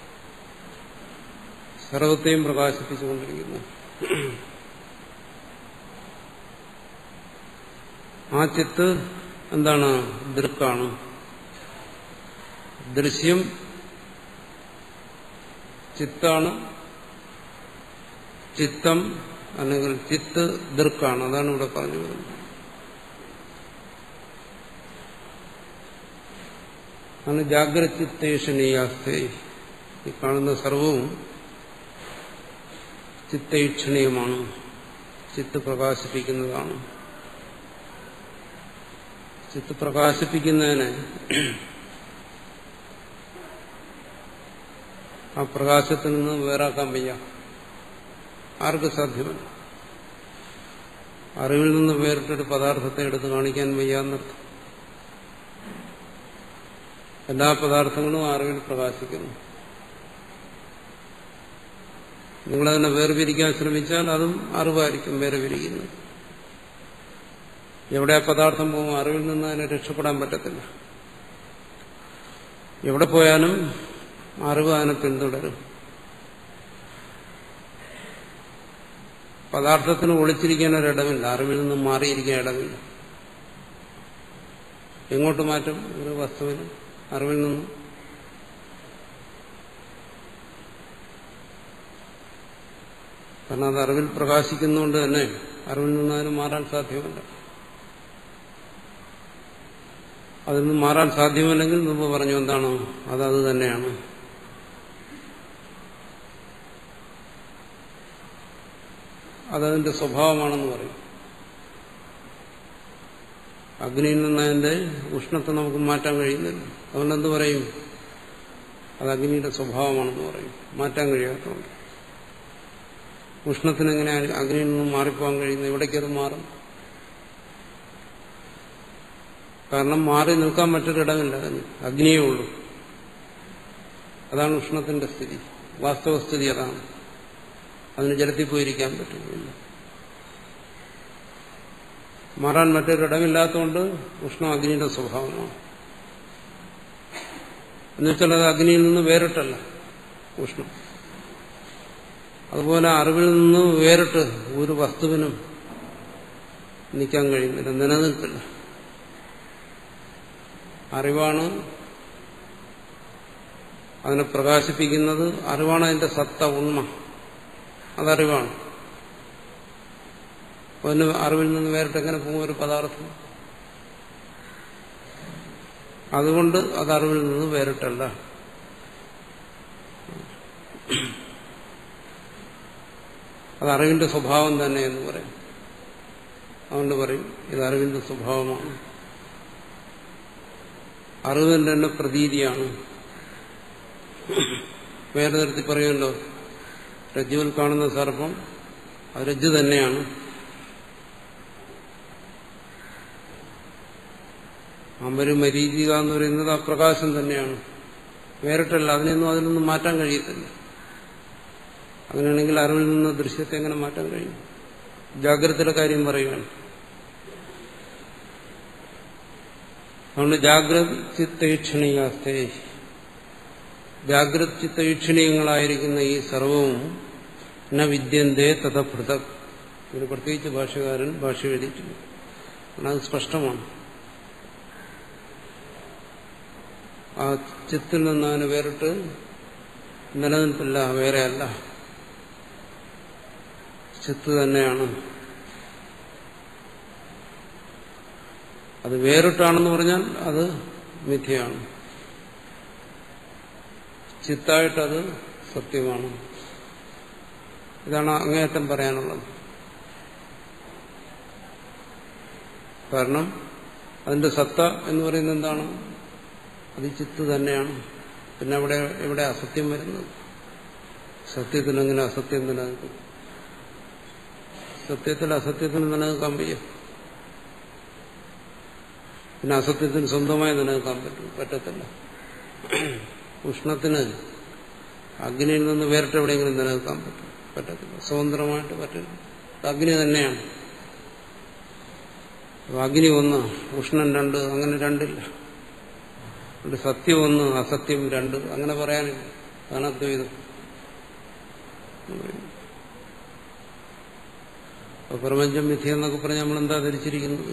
സർവത്തെയും പ്രകാശിപ്പിച്ചുകൊണ്ടിരിക്കുന്നു ആ ചിത്ത് എന്താണ് ദൃക്കാണ് ദൃശ്യം ചിത്താണ് ചിത്തം അല്ലെങ്കിൽ ചിത്ത് ദൃക്കാണ് അതാണ് ഇവിടെ പറഞ്ഞു വരുന്നത് ആണ് ജാഗ്രത ചിത്തേഷണീയാസ്തേ ഈ കാണുന്ന സർവവും ചിത്തൈക്ഷണീയമാണ് ചിത്ത് പ്രകാശിപ്പിക്കുന്നതാണ് ചിത്ത് പ്രകാശിപ്പിക്കുന്നതിന് ആ പ്രകാശത്തിൽ നിന്ന് വേറാക്കാൻ വയ്യ ആർക്ക് സാധ്യമല്ല അറിവിൽ നിന്ന് വേറിട്ടൊരു പദാർത്ഥത്തെ എടുത്ത് കാണിക്കാൻ വയ്യാന്നർത്ഥം എല്ലാ പദാർത്ഥങ്ങളും അറിവിൽ പ്രകാശിക്കുന്നു നിങ്ങളതിനെ വേർപിരിക്കാൻ ശ്രമിച്ചാൽ അതും അറിവായിരിക്കും വേർപിരിക്കുന്നത് എവിടെ ആ പദാർത്ഥം പോകും അറിവിൽ നിന്ന് അതിനെ രക്ഷപ്പെടാൻ പറ്റത്തില്ല എവിടെ പോയാലും അറിവ് അതിനെ പിന്തുടരും പദാർത്ഥത്തിന് ഒളിച്ചിരിക്കാൻ ഒരിടമില്ല അറിവിൽ നിന്നും മാറിയിരിക്കാൻ ഇടമില്ല എങ്ങോട്ട് മാറ്റും ഒരു വസ്തുവിന് അറിവിൽ നിന്നും കാരണം അത് അറിവിൽ പ്രകാശിക്കുന്നതുകൊണ്ട് തന്നെ അറിവിൽ നിന്ന് അതിന് മാറാൻ സാധ്യമല്ല അതിൽ നിന്ന് മാറാൻ സാധ്യമല്ലെങ്കിൽ മുമ്പ് പറഞ്ഞു എന്താണോ അതത് തന്നെയാണ് അതതിന്റെ സ്വഭാവമാണെന്ന് പറയും അഗ്നിയിൽ നിന്ന് അതിന്റെ ഉഷ്ണത്തെ നമുക്ക് മാറ്റാൻ കഴിയുന്നില്ല അതുകൊണ്ട് എന്ത് പറയും അത് അഗ്നിയുടെ സ്വഭാവമാണെന്ന് പറയും മാറ്റാൻ കഴിയാത്തതുകൊണ്ട് ഉഷ്ണത്തിനെങ്ങനെ അഗ്നിയിൽ നിന്ന് മാറിപ്പോകാൻ കഴിയുന്നു എവിടേക്കത് മാറും കാരണം മാറി നിൽക്കാൻ മറ്റൊരിടമില്ല അതിന് അഗ്നിയേ ഉള്ളൂ അതാണ് ഉഷ്ണത്തിന്റെ സ്ഥിതി വാസ്തവസ്ഥിതി അതാണ് അതിന് ജലത്തിൽ പോയിരിക്കാൻ പറ്റുന്നില്ല മാറാൻ മറ്റൊരിടമില്ലാത്തതുകൊണ്ട് ഉഷ്ണം അഗ്നിയുടെ സ്വഭാവമാണ് എന്നുവെച്ചാൽ അത് അഗ്നിയിൽ നിന്ന് വേറിട്ടല്ല ഉഷ്ണം അതുപോലെ അറിവിൽ നിന്ന് വേറിട്ട് ഒരു വസ്തുവിനും നിൽക്കാൻ കഴിയുന്നില്ല നിലനിൽപ്പില്ല അറിവാണ് അതിനെ പ്രകാശിപ്പിക്കുന്നത് അറിവാണ് അതിന്റെ സത്ത ഉണ്മ അതറിവാണ് അതിന് അറിവിൽ നിന്ന് വേറിട്ട് എങ്ങനെ പോകും ഒരു പദാർത്ഥം അതുകൊണ്ട് അത് അറിവിൽ നിന്ന് വേറിട്ടല്ല അത് അറിവിന്റെ സ്വഭാവം തന്നെ എന്ന് പറയും അതുകൊണ്ട് പറയും ഇത് അറിവിന്റെ സ്വഭാവമാണ് അറിവിന്റെ തന്നെ പ്രതീതിയാണ് വേറെ തരത്തിൽ പറയുമല്ലോ രജ്ജുവിൽ കാണുന്ന സർപ്പം അത് രജ്ജു തന്നെയാണ് അമര് മരീചിക എന്ന് പറയുന്നത് ആ പ്രകാശം തന്നെയാണ് വേറിട്ടല്ല അതിനൊന്നും അതിൽ നിന്നും മാറ്റാൻ കഴിയത്തില്ല അങ്ങനെയാണെങ്കിൽ അറിവിൽ നിന്ന് ദൃശ്യത്തെ എങ്ങനെ മാറ്റാൻ കഴിയും ജാഗ്രതയുടെ കാര്യം പറയുകയാണ് അതുകൊണ്ട് ജാഗ്രത് ചിത്തീക്ഷണീയാസ്തേ ജാഗ്രത് ചിത്തീക്ഷണീയങ്ങളായിരിക്കുന്ന ഈ സർവവും ന വിദ്യന്തേ തഥ പൃഥക് ഇതിന് പ്രത്യേകിച്ച് ഭാഷകാരൻ ഭാഷ എഴുതിയിട്ടുണ്ട് കാരണം അത് സ്പഷ്ടമാണ് ആ ചിത്തിൽ നിന്ന് അതിന് വേറിട്ട് നിലനിൽപ്പില്ല വേറെയല്ല ചിത്ത് തന്നെയാണ് അത് വേറിട്ടാണെന്ന് പറഞ്ഞാൽ അത് മിഥ്യയാണ് ചിത്തായിട്ടത് സത്യമാണ് ഇതാണ് അങ്ങേയറ്റം പറയാനുള്ളത് കാരണം അതിന്റെ സത്ത എന്ന് പറയുന്നത് എന്താണ് അത് ചിത്ത് തന്നെയാണ് പിന്നെ അവിടെ എവിടെ അസത്യം വരുന്നത് സത്യത്തിന് എങ്ങനെ അസത്യം നിലനിൽക്കും സത്യത്തിൽ അസത്യത്തിന് നിലനിൽക്കാൻ വയ്യ പിന്നെ അസത്യത്തിന് സ്വന്തമായി നിലനിൽക്കാൻ പറ്റും പറ്റത്തില്ല ഉഷ്ണത്തിന് അഗ്നിയിൽ നിന്ന് വേറിട്ട് എവിടെയെങ്കിലും നിലനിൽക്കാൻ പറ്റും പറ്റത്തില്ല സ്വതന്ത്രമായിട്ട് പറ്റില്ല അഗ്നി തന്നെയാണ് അഗ്നി ഒന്ന് ഉഷ്ണം രണ്ട് അങ്ങനെ രണ്ടില്ല അതുകൊണ്ട് സത്യം ഒന്ന് അസത്യം രണ്ട് അങ്ങനെ പറയാനില്ല അതാണ് അദ്വൈതം അപ്പൊ പ്രപഞ്ചം മിഥ്യ എന്നൊക്കെ പറഞ്ഞ് നമ്മൾ എന്താ ധരിച്ചിരിക്കുന്നത്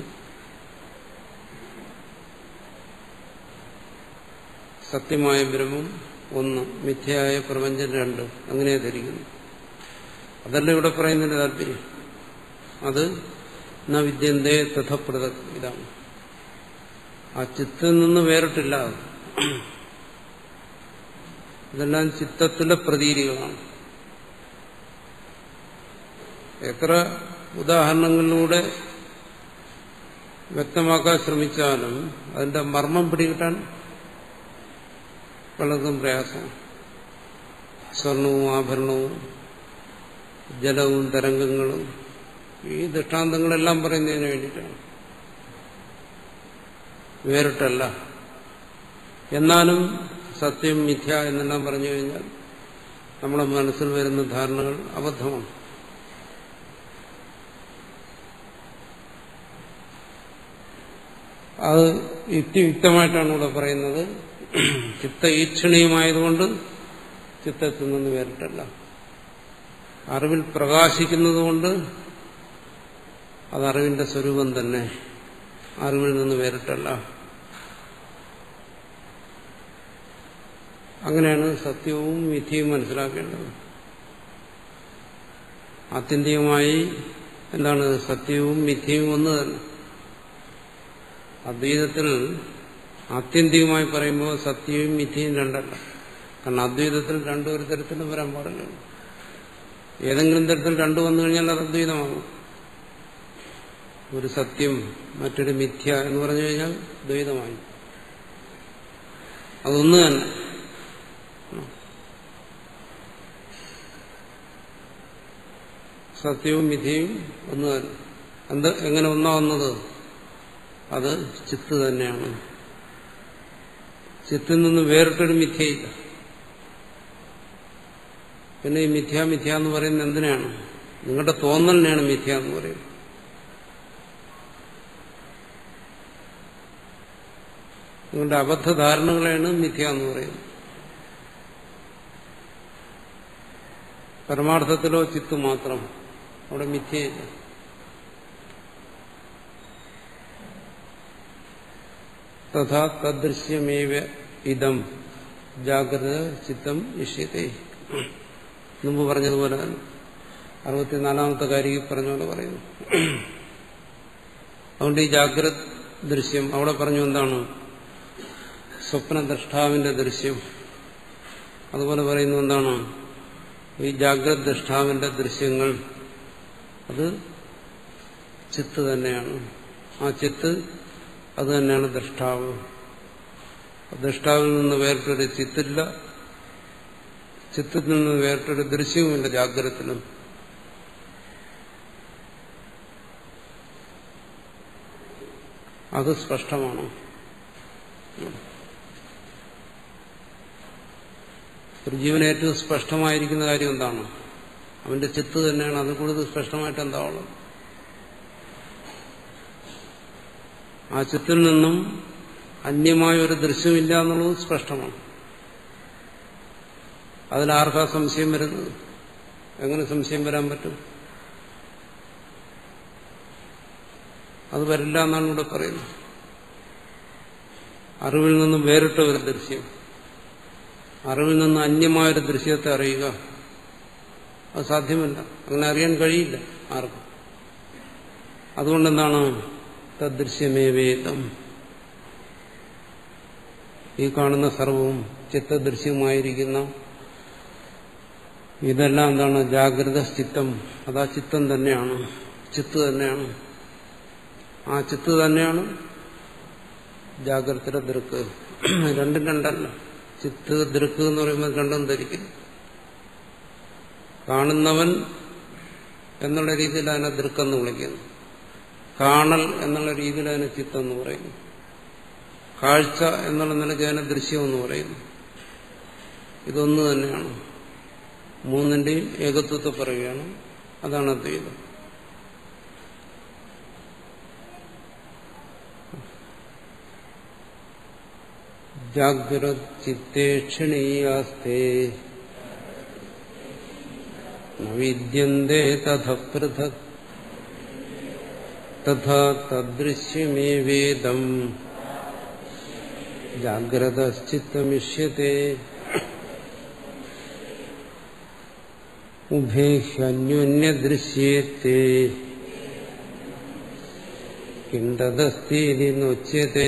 സത്യമായ ബ്രഹ്മം ഒന്ന് മിഥ്യയായ പ്രപഞ്ചം രണ്ട് അങ്ങനെ ധരിക്കുന്നു അതല്ല ഇവിടെ പറയുന്നതിന്റെ താല്പര്യം അത് ന വിദ്യന്തേ തഥപ്രത ഇതാണ് ആ ചിത്തിൽ നിന്ന് വേറിട്ടില്ല അത് ഇതെല്ലാം ചിത്തത്തിന്റെ പ്രതീതികളാണ് എത്ര ഉദാഹരണങ്ങളിലൂടെ വ്യക്തമാക്കാൻ ശ്രമിച്ചാലും അതിന്റെ മർമ്മം പിടികിട്ടാൻ പലർക്കും പ്രയാസമാണ് സ്വർണവും ആഭരണവും ജലവും തരംഗങ്ങളും ഈ ദൃഷ്ടാന്തങ്ങളെല്ലാം പറയുന്നതിന് വേണ്ടിയിട്ടാണ് വേറിട്ടല്ല എന്നാലും സത്യം മിഥ്യ എന്നെല്ലാം പറഞ്ഞു കഴിഞ്ഞാൽ നമ്മുടെ മനസ്സിൽ വരുന്ന ധാരണകൾ അബദ്ധമാണ് അത് യുക്തിയുക്തമായിട്ടാണ് ഇവിടെ പറയുന്നത് ചിത്ത ഈക്ഷണീയമായതുകൊണ്ട് ചിത്തത്തിൽ നിന്ന് വേറിട്ടല്ല അറിവിൽ പ്രകാശിക്കുന്നതുകൊണ്ട് അത് അറിവിന്റെ സ്വരൂപം തന്നെ അറിവിൽ നിന്ന് വേറിട്ടല്ല അങ്ങനെയാണ് സത്യവും മിഥ്യയും മനസ്സിലാക്കേണ്ടത് ആത്യന്തികമായി എന്താണ് സത്യവും മിഥ്യയും ഒന്ന് തന്നെ അദ്വൈതത്തിൽ ആത്യന്തികമായി പറയുമ്പോൾ സത്യവും മിഥ്യയും രണ്ടല്ല കാരണം അദ്വൈതത്തിൽ രണ്ടു ഒരു തരത്തിലും വരാൻ പാടില്ല ഏതെങ്കിലും തരത്തിൽ രണ്ടു വന്നു കഴിഞ്ഞാൽ അത് അദ്വൈതമാകും ഒരു സത്യം മറ്റൊരു മിഥ്യ എന്ന് പറഞ്ഞു കഴിഞ്ഞാൽ ദ്വൈതമായി അതൊന്നു തന്നെ സത്യവും മിഥ്യയും ഒന്ന് തന്നെ എന്ത് എങ്ങനെ ഒന്നാവുന്നത് അത് ചിത്ത് തന്നെയാണ് ചിത്തിൽ നിന്ന് വേറിട്ടൊരു മിഥ്യയില്ല പിന്നെ ഈ മിഥ്യ മിഥ്യ എന്ന് പറയുന്നത് എന്തിനാണ് നിങ്ങളുടെ തോന്നലിനെയാണ് മിഥ്യ എന്ന് പറയുന്നത് നിങ്ങളുടെ അബദ്ധധാരണകളെയാണ് മിഥ്യ എന്ന് പറയുന്നത് പരമാർത്ഥത്തിലോ ചിത്ത് മാത്രം അവിടെ മിഥ്യയില്ല തഥാ തദൃശ്യമേവ ഇതം ജാഗ്രത ചിത്തം ഇഷ്യത്തെ മുമ്പ് പറഞ്ഞതുപോലെ തന്നെ അറുപത്തിനാലാമത്തെ കാര്യം പറഞ്ഞ പോലെ പറയുന്നു അതുകൊണ്ട് ഈ ജാഗ്രത ദൃശ്യം അവിടെ പറഞ്ഞു എന്താണ് സ്വപ്നദ്രഷ്ടാവിന്റെ ദൃശ്യം അതുപോലെ പറയുന്നു എന്താണ് ഈ ജാഗ്രത ദൃഷ്ടാവിന്റെ ദൃശ്യങ്ങൾ അത് ചിത്ത് തന്നെയാണ് ആ ചിത്ത് അത് തന്നെയാണ് ദൃഷ്ടാവ് ദൃഷ്ടാവിൽ നിന്ന് വേറിട്ടൊരു ചിത്തില്ല ചിത്തത്തിൽ നിന്ന് വേറിട്ടൊരു ദൃശ്യവുമില്ല ജാഗ്രതത്തിലും അത് സ്പഷ്ടമാണ് ഒരു ജീവന് ഏറ്റവും സ്പഷ്ടമായിരിക്കുന്ന കാര്യം എന്താണ് അവന്റെ ചിത്ത് തന്നെയാണ് അത് കൂടുതൽ സ്പഷ്ടമായിട്ട് എന്താവുള്ളത് ആ ചിത്തിൽ നിന്നും അന്യമായ ഒരു ദൃശ്യമില്ല എന്നുള്ളത് സ്പഷ്ടമാണ് അതിലാർക്കാ സംശയം വരുന്നത് എങ്ങനെ സംശയം വരാൻ പറ്റും അത് വരില്ല എന്നാണ് ഇവിടെ പറയുന്നത് അറിവിൽ നിന്നും വേറിട്ട ഒരു ദൃശ്യം അറിവിൽ നിന്ന് അന്യമായൊരു ദൃശ്യത്തെ അറിയുക അത് സാധ്യമല്ല അങ്ങനെ അറിയാൻ കഴിയില്ല ആർക്കും അതുകൊണ്ടെന്താണ് തദ്ദൃശ്യമേവേദം ഈ കാണുന്ന സർവവും ചിത്തദൃശ്യമായിരിക്കുന്ന ഇതെല്ലാം എന്താണ് ജാഗ്രത ചിത്തം അതാ ചിത്തം തന്നെയാണ് ചിത്ത് തന്നെയാണ് ആ ചിത്ത് തന്നെയാണ് ജാഗ്രത ദൃക്ക് രണ്ടും രണ്ടല്ല ചിത്ത് ദൃക്ക് എന്ന് പറയുമ്പോൾ രണ്ടും ധരിക്കുന്നു കാണുന്നവൻ എന്നുള്ള രീതിയിൽ അതിനെ ദൃക്കെന്ന് വിളിക്കുന്നു കാണൽ എന്നുള്ള രീതിയിൽ അതിനെ ചിത്തെന്ന് പറയുന്നു കാഴ്ച എന്നുള്ള നിലയ്ക്ക് അതിനെ ദൃശ്യമെന്ന് പറയുന്നു ഇതൊന്നു തന്നെയാണ് മൂന്നിന്റെയും ഏകത്വത്തെ പറയുകയാണ് അതാണ് അദ്വൈതം ജാഗ്രചിത്തേ ക്ഷണീയാസ്തേ വിദ്യന്തേ തഥ പൃഥക് തഥാ തദൃശ്യമേവേദം ജാഗ്രതശ്ചിത്തമിഷ്യത്തെ ഉഭേഹ്യന്യോന്യദൃശ്യേത്തെ കിണ്ടതസ്തീതി നോച്യത്തെ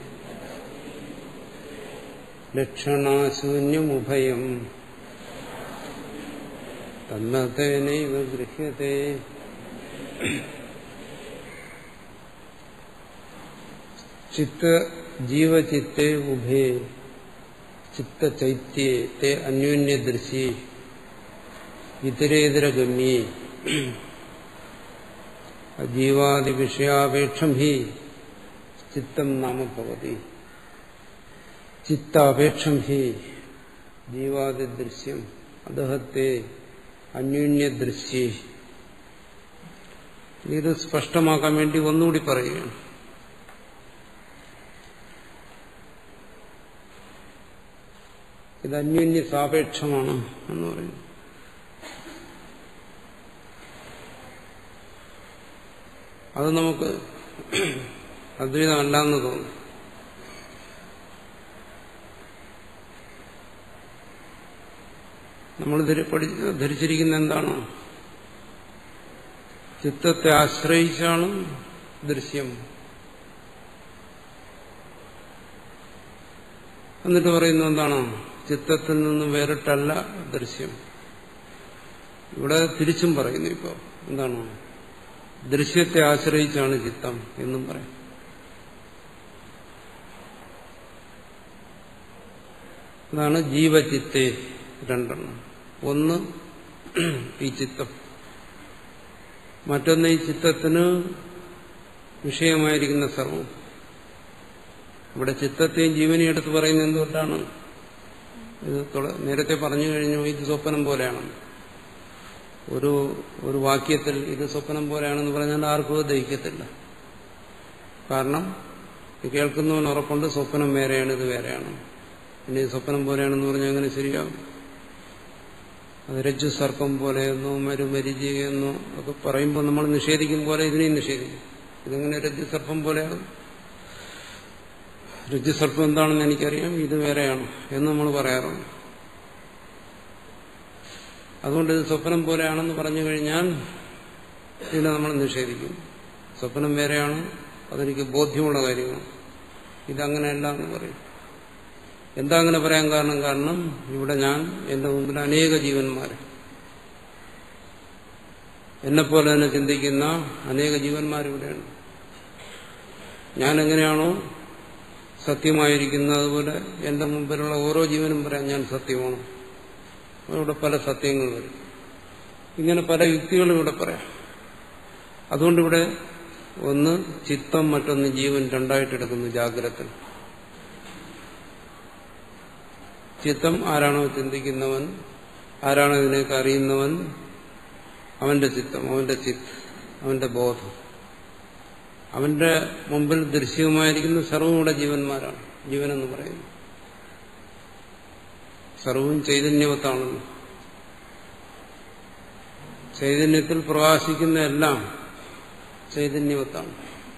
ലക്ഷണാശൂന്യമുഭയം തന്നതേനൈവ ഗൃഹ്യത്തെ ചിത്ത ജീവചിത്തെ ഉഭേ ചിത്തചൈത്യേ തേ അന്യോന്യദൃശി ഇതരേതരഗമ്യേ ജീവാദി വിഷയാപേക്ഷം ഹി ചിത്തം നാമ ഭവതി ചിത്താപേക്ഷം ഹി ജീവാദി ദൃശ്യം അദ്ദേഹത്തെ അന്യോന്യദൃശ്യേ ഇത് സ്പഷ്ടമാക്കാൻ വേണ്ടി ഒന്നുകൂടി പറയുകയാണ് ഇത് അന്യോന്യ സാപേക്ഷമാണ് എന്ന് പറയുന്നു അത് നമുക്ക് അദ്വൈതമല്ലെന്ന് തോന്നും നമ്മൾ ധരിച്ചിരിക്കുന്ന എന്താണ് ചിത്തത്തെ ആശ്രയിച്ചാണ് ദൃശ്യം എന്നിട്ട് പറയുന്നത് എന്താണ് ചിത്തത്തിൽ നിന്ന് വേറിട്ടല്ല ദൃശ്യം ഇവിടെ തിരിച്ചും പറയുന്നു ഇപ്പോൾ എന്താണ് ദൃശ്യത്തെ ആശ്രയിച്ചാണ് ചിത്തം എന്നും പറയും അതാണ് ജീവചിത്തെ രണ്ടെണ്ണം ഒന്ന് ഈ ചിത്തം മറ്റൊന്ന് ഈ ചിത്തത്തിന് വിഷയമായിരിക്കുന്ന സർവം ഇവിടെ ചിത്തത്തെയും ജീവനെയും എടുത്ത് പറയുന്നത് എന്തുകൊണ്ടാണ് ഇത് നേരത്തെ പറഞ്ഞു കഴിഞ്ഞു ഇത് സ്വപ്നം പോലെയാണ് ഒരു ഒരു വാക്യത്തിൽ ഇത് സ്വപ്നം പോലെയാണെന്ന് പറഞ്ഞാൽ ആർക്കും ദഹിക്കത്തില്ല കാരണം കേൾക്കുന്നവൻ ഉറപ്പുണ്ട് സ്വപ്നം വേറെയാണ് ഇത് വേറെയാണ് പിന്നെ സ്വപ്നം പോലെയാണെന്ന് പറഞ്ഞാൽ അങ്ങനെ ശരിയാവും അത് രജ്ജു സർപ്പം പോലെയെന്നോ മരുമരിചയെന്നോ ഒക്കെ പറയുമ്പോൾ നമ്മൾ നിഷേധിക്കും പോലെ ഇതിനെയും നിഷേധിക്കും ഇതെങ്ങനെ രജ്ജു സർപ്പം പോലെയാണ് രജ്ജു സർപ്പം എന്താണെന്ന് എനിക്കറിയാം ഇത് വേറെയാണ് എന്ന് നമ്മൾ പറയാറുണ്ട് അതുകൊണ്ട് ഇത് സ്വപ്നം പോലെയാണെന്ന് പറഞ്ഞു കഴിഞ്ഞാൽ ഇതിനെ നമ്മൾ നിഷേധിക്കും സ്വപ്നം വേറെയാണ് അതെനിക്ക് ബോധ്യമുള്ള കാര്യമാണ് ഇതങ്ങനെയല്ല എന്ന് പറയും എന്താ അങ്ങനെ പറയാൻ കാരണം കാരണം ഇവിടെ ഞാൻ എന്റെ മുമ്പിൽ അനേക ജീവന്മാർ എന്നെപ്പോലെ തന്നെ ചിന്തിക്കുന്ന അനേക ജീവന്മാരിവിടെയാണ് ഞാൻ എങ്ങനെയാണോ സത്യമായിരിക്കുന്നത് അതുപോലെ എന്റെ മുമ്പിലുള്ള ഓരോ ജീവനും പറയാം ഞാൻ സത്യമാണ് ഇവിടെ പല സത്യങ്ങൾ വരും ഇങ്ങനെ പല യുക്തികളും ഇവിടെ പറയാം അതുകൊണ്ടിവിടെ ഒന്ന് ചിത്തം മറ്റൊന്ന് ജീവൻ രണ്ടായിട്ടെടുക്കുന്നു ജാഗ്രത ചിത്തം ആരാണോ ചിന്തിക്കുന്നവൻ ആരാണോ ഇതിനെയൊക്കെ അറിയുന്നവൻ അവന്റെ ചിത്തം അവന്റെ ചിത്ത് അവന്റെ ബോധം അവന്റെ മുമ്പിൽ ദൃശ്യമായിരിക്കുന്ന സർവ്വമുടെ ജീവന്മാരാണ് ജീവനെന്ന് പറയുന്നു സർവവും ചൈതന്യവത്താണെന്ന് ചൈതന്യത്തിൽ പ്രകാശിക്കുന്ന എല്ലാം ചൈതന്യവത്താണ്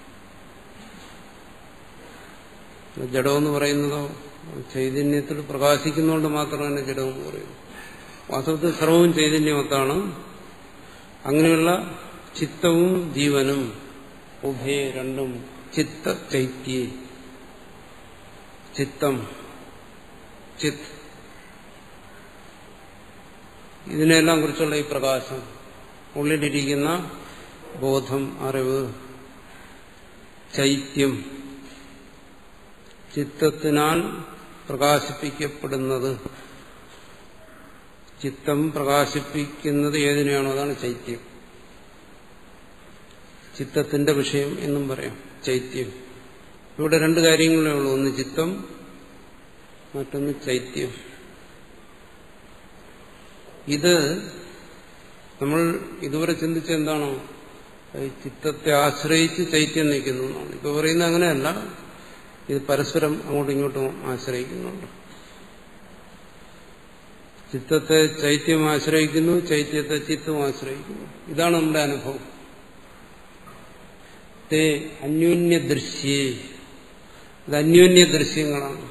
ജഡമെന്ന് പറയുന്നതോ ചൈതന്യത്തിൽ പ്രകാശിക്കുന്നതുകൊണ്ട് മാത്രമാണ് ജഡമെന്ന് പറയുന്നത് വാസ്തവത്തിൽ സർവവും ചൈതന്യവത്താണ് അങ്ങനെയുള്ള ചിത്തവും ജീവനും ഉഭയ രണ്ടും ചിത്ത ചൈത്യ ചിത്തം ചിത്ത് ഇതിനെല്ലാം കുറിച്ചുള്ള ഈ പ്രകാശം ഉള്ളിലിരിക്കുന്ന ബോധം അറിവ് ചൈത്യം ചിത്തത്തിനാൽ പ്രകാശിപ്പിക്കപ്പെടുന്നത് ചിത്തം പ്രകാശിപ്പിക്കുന്നത് ഏതിനെയാണോ അതാണ് ചൈത്യം ചിത്തത്തിന്റെ വിഷയം എന്നും പറയാം ചൈത്യം ഇവിടെ രണ്ട് കാര്യങ്ങളേ ഉള്ളൂ ഒന്ന് ചിത്തം മറ്റൊന്ന് ചൈത്യം ഇത് നമ്മൾ ഇതുവരെ ചിന്തിച്ച എന്താണോ ചിത്തത്തെ ആശ്രയിച്ച് ചൈത്യം നിൽക്കുന്നു എന്നാണ് ഇപ്പൊ പറയുന്നത് അങ്ങനെയല്ല ഇത് പരസ്പരം അങ്ങോട്ടും ഇങ്ങോട്ടും ആശ്രയിക്കുന്നുണ്ട് ചിത്തത്തെ ചൈത്യം ആശ്രയിക്കുന്നു ചൈത്യത്തെ ചിത്തം ആശ്രയിക്കുന്നു ഇതാണ് നമ്മുടെ അനുഭവം തേ അന്യോന്യ ദൃശ്യേ ഇത് അന്യോന്യ ദൃശ്യങ്ങളാണ്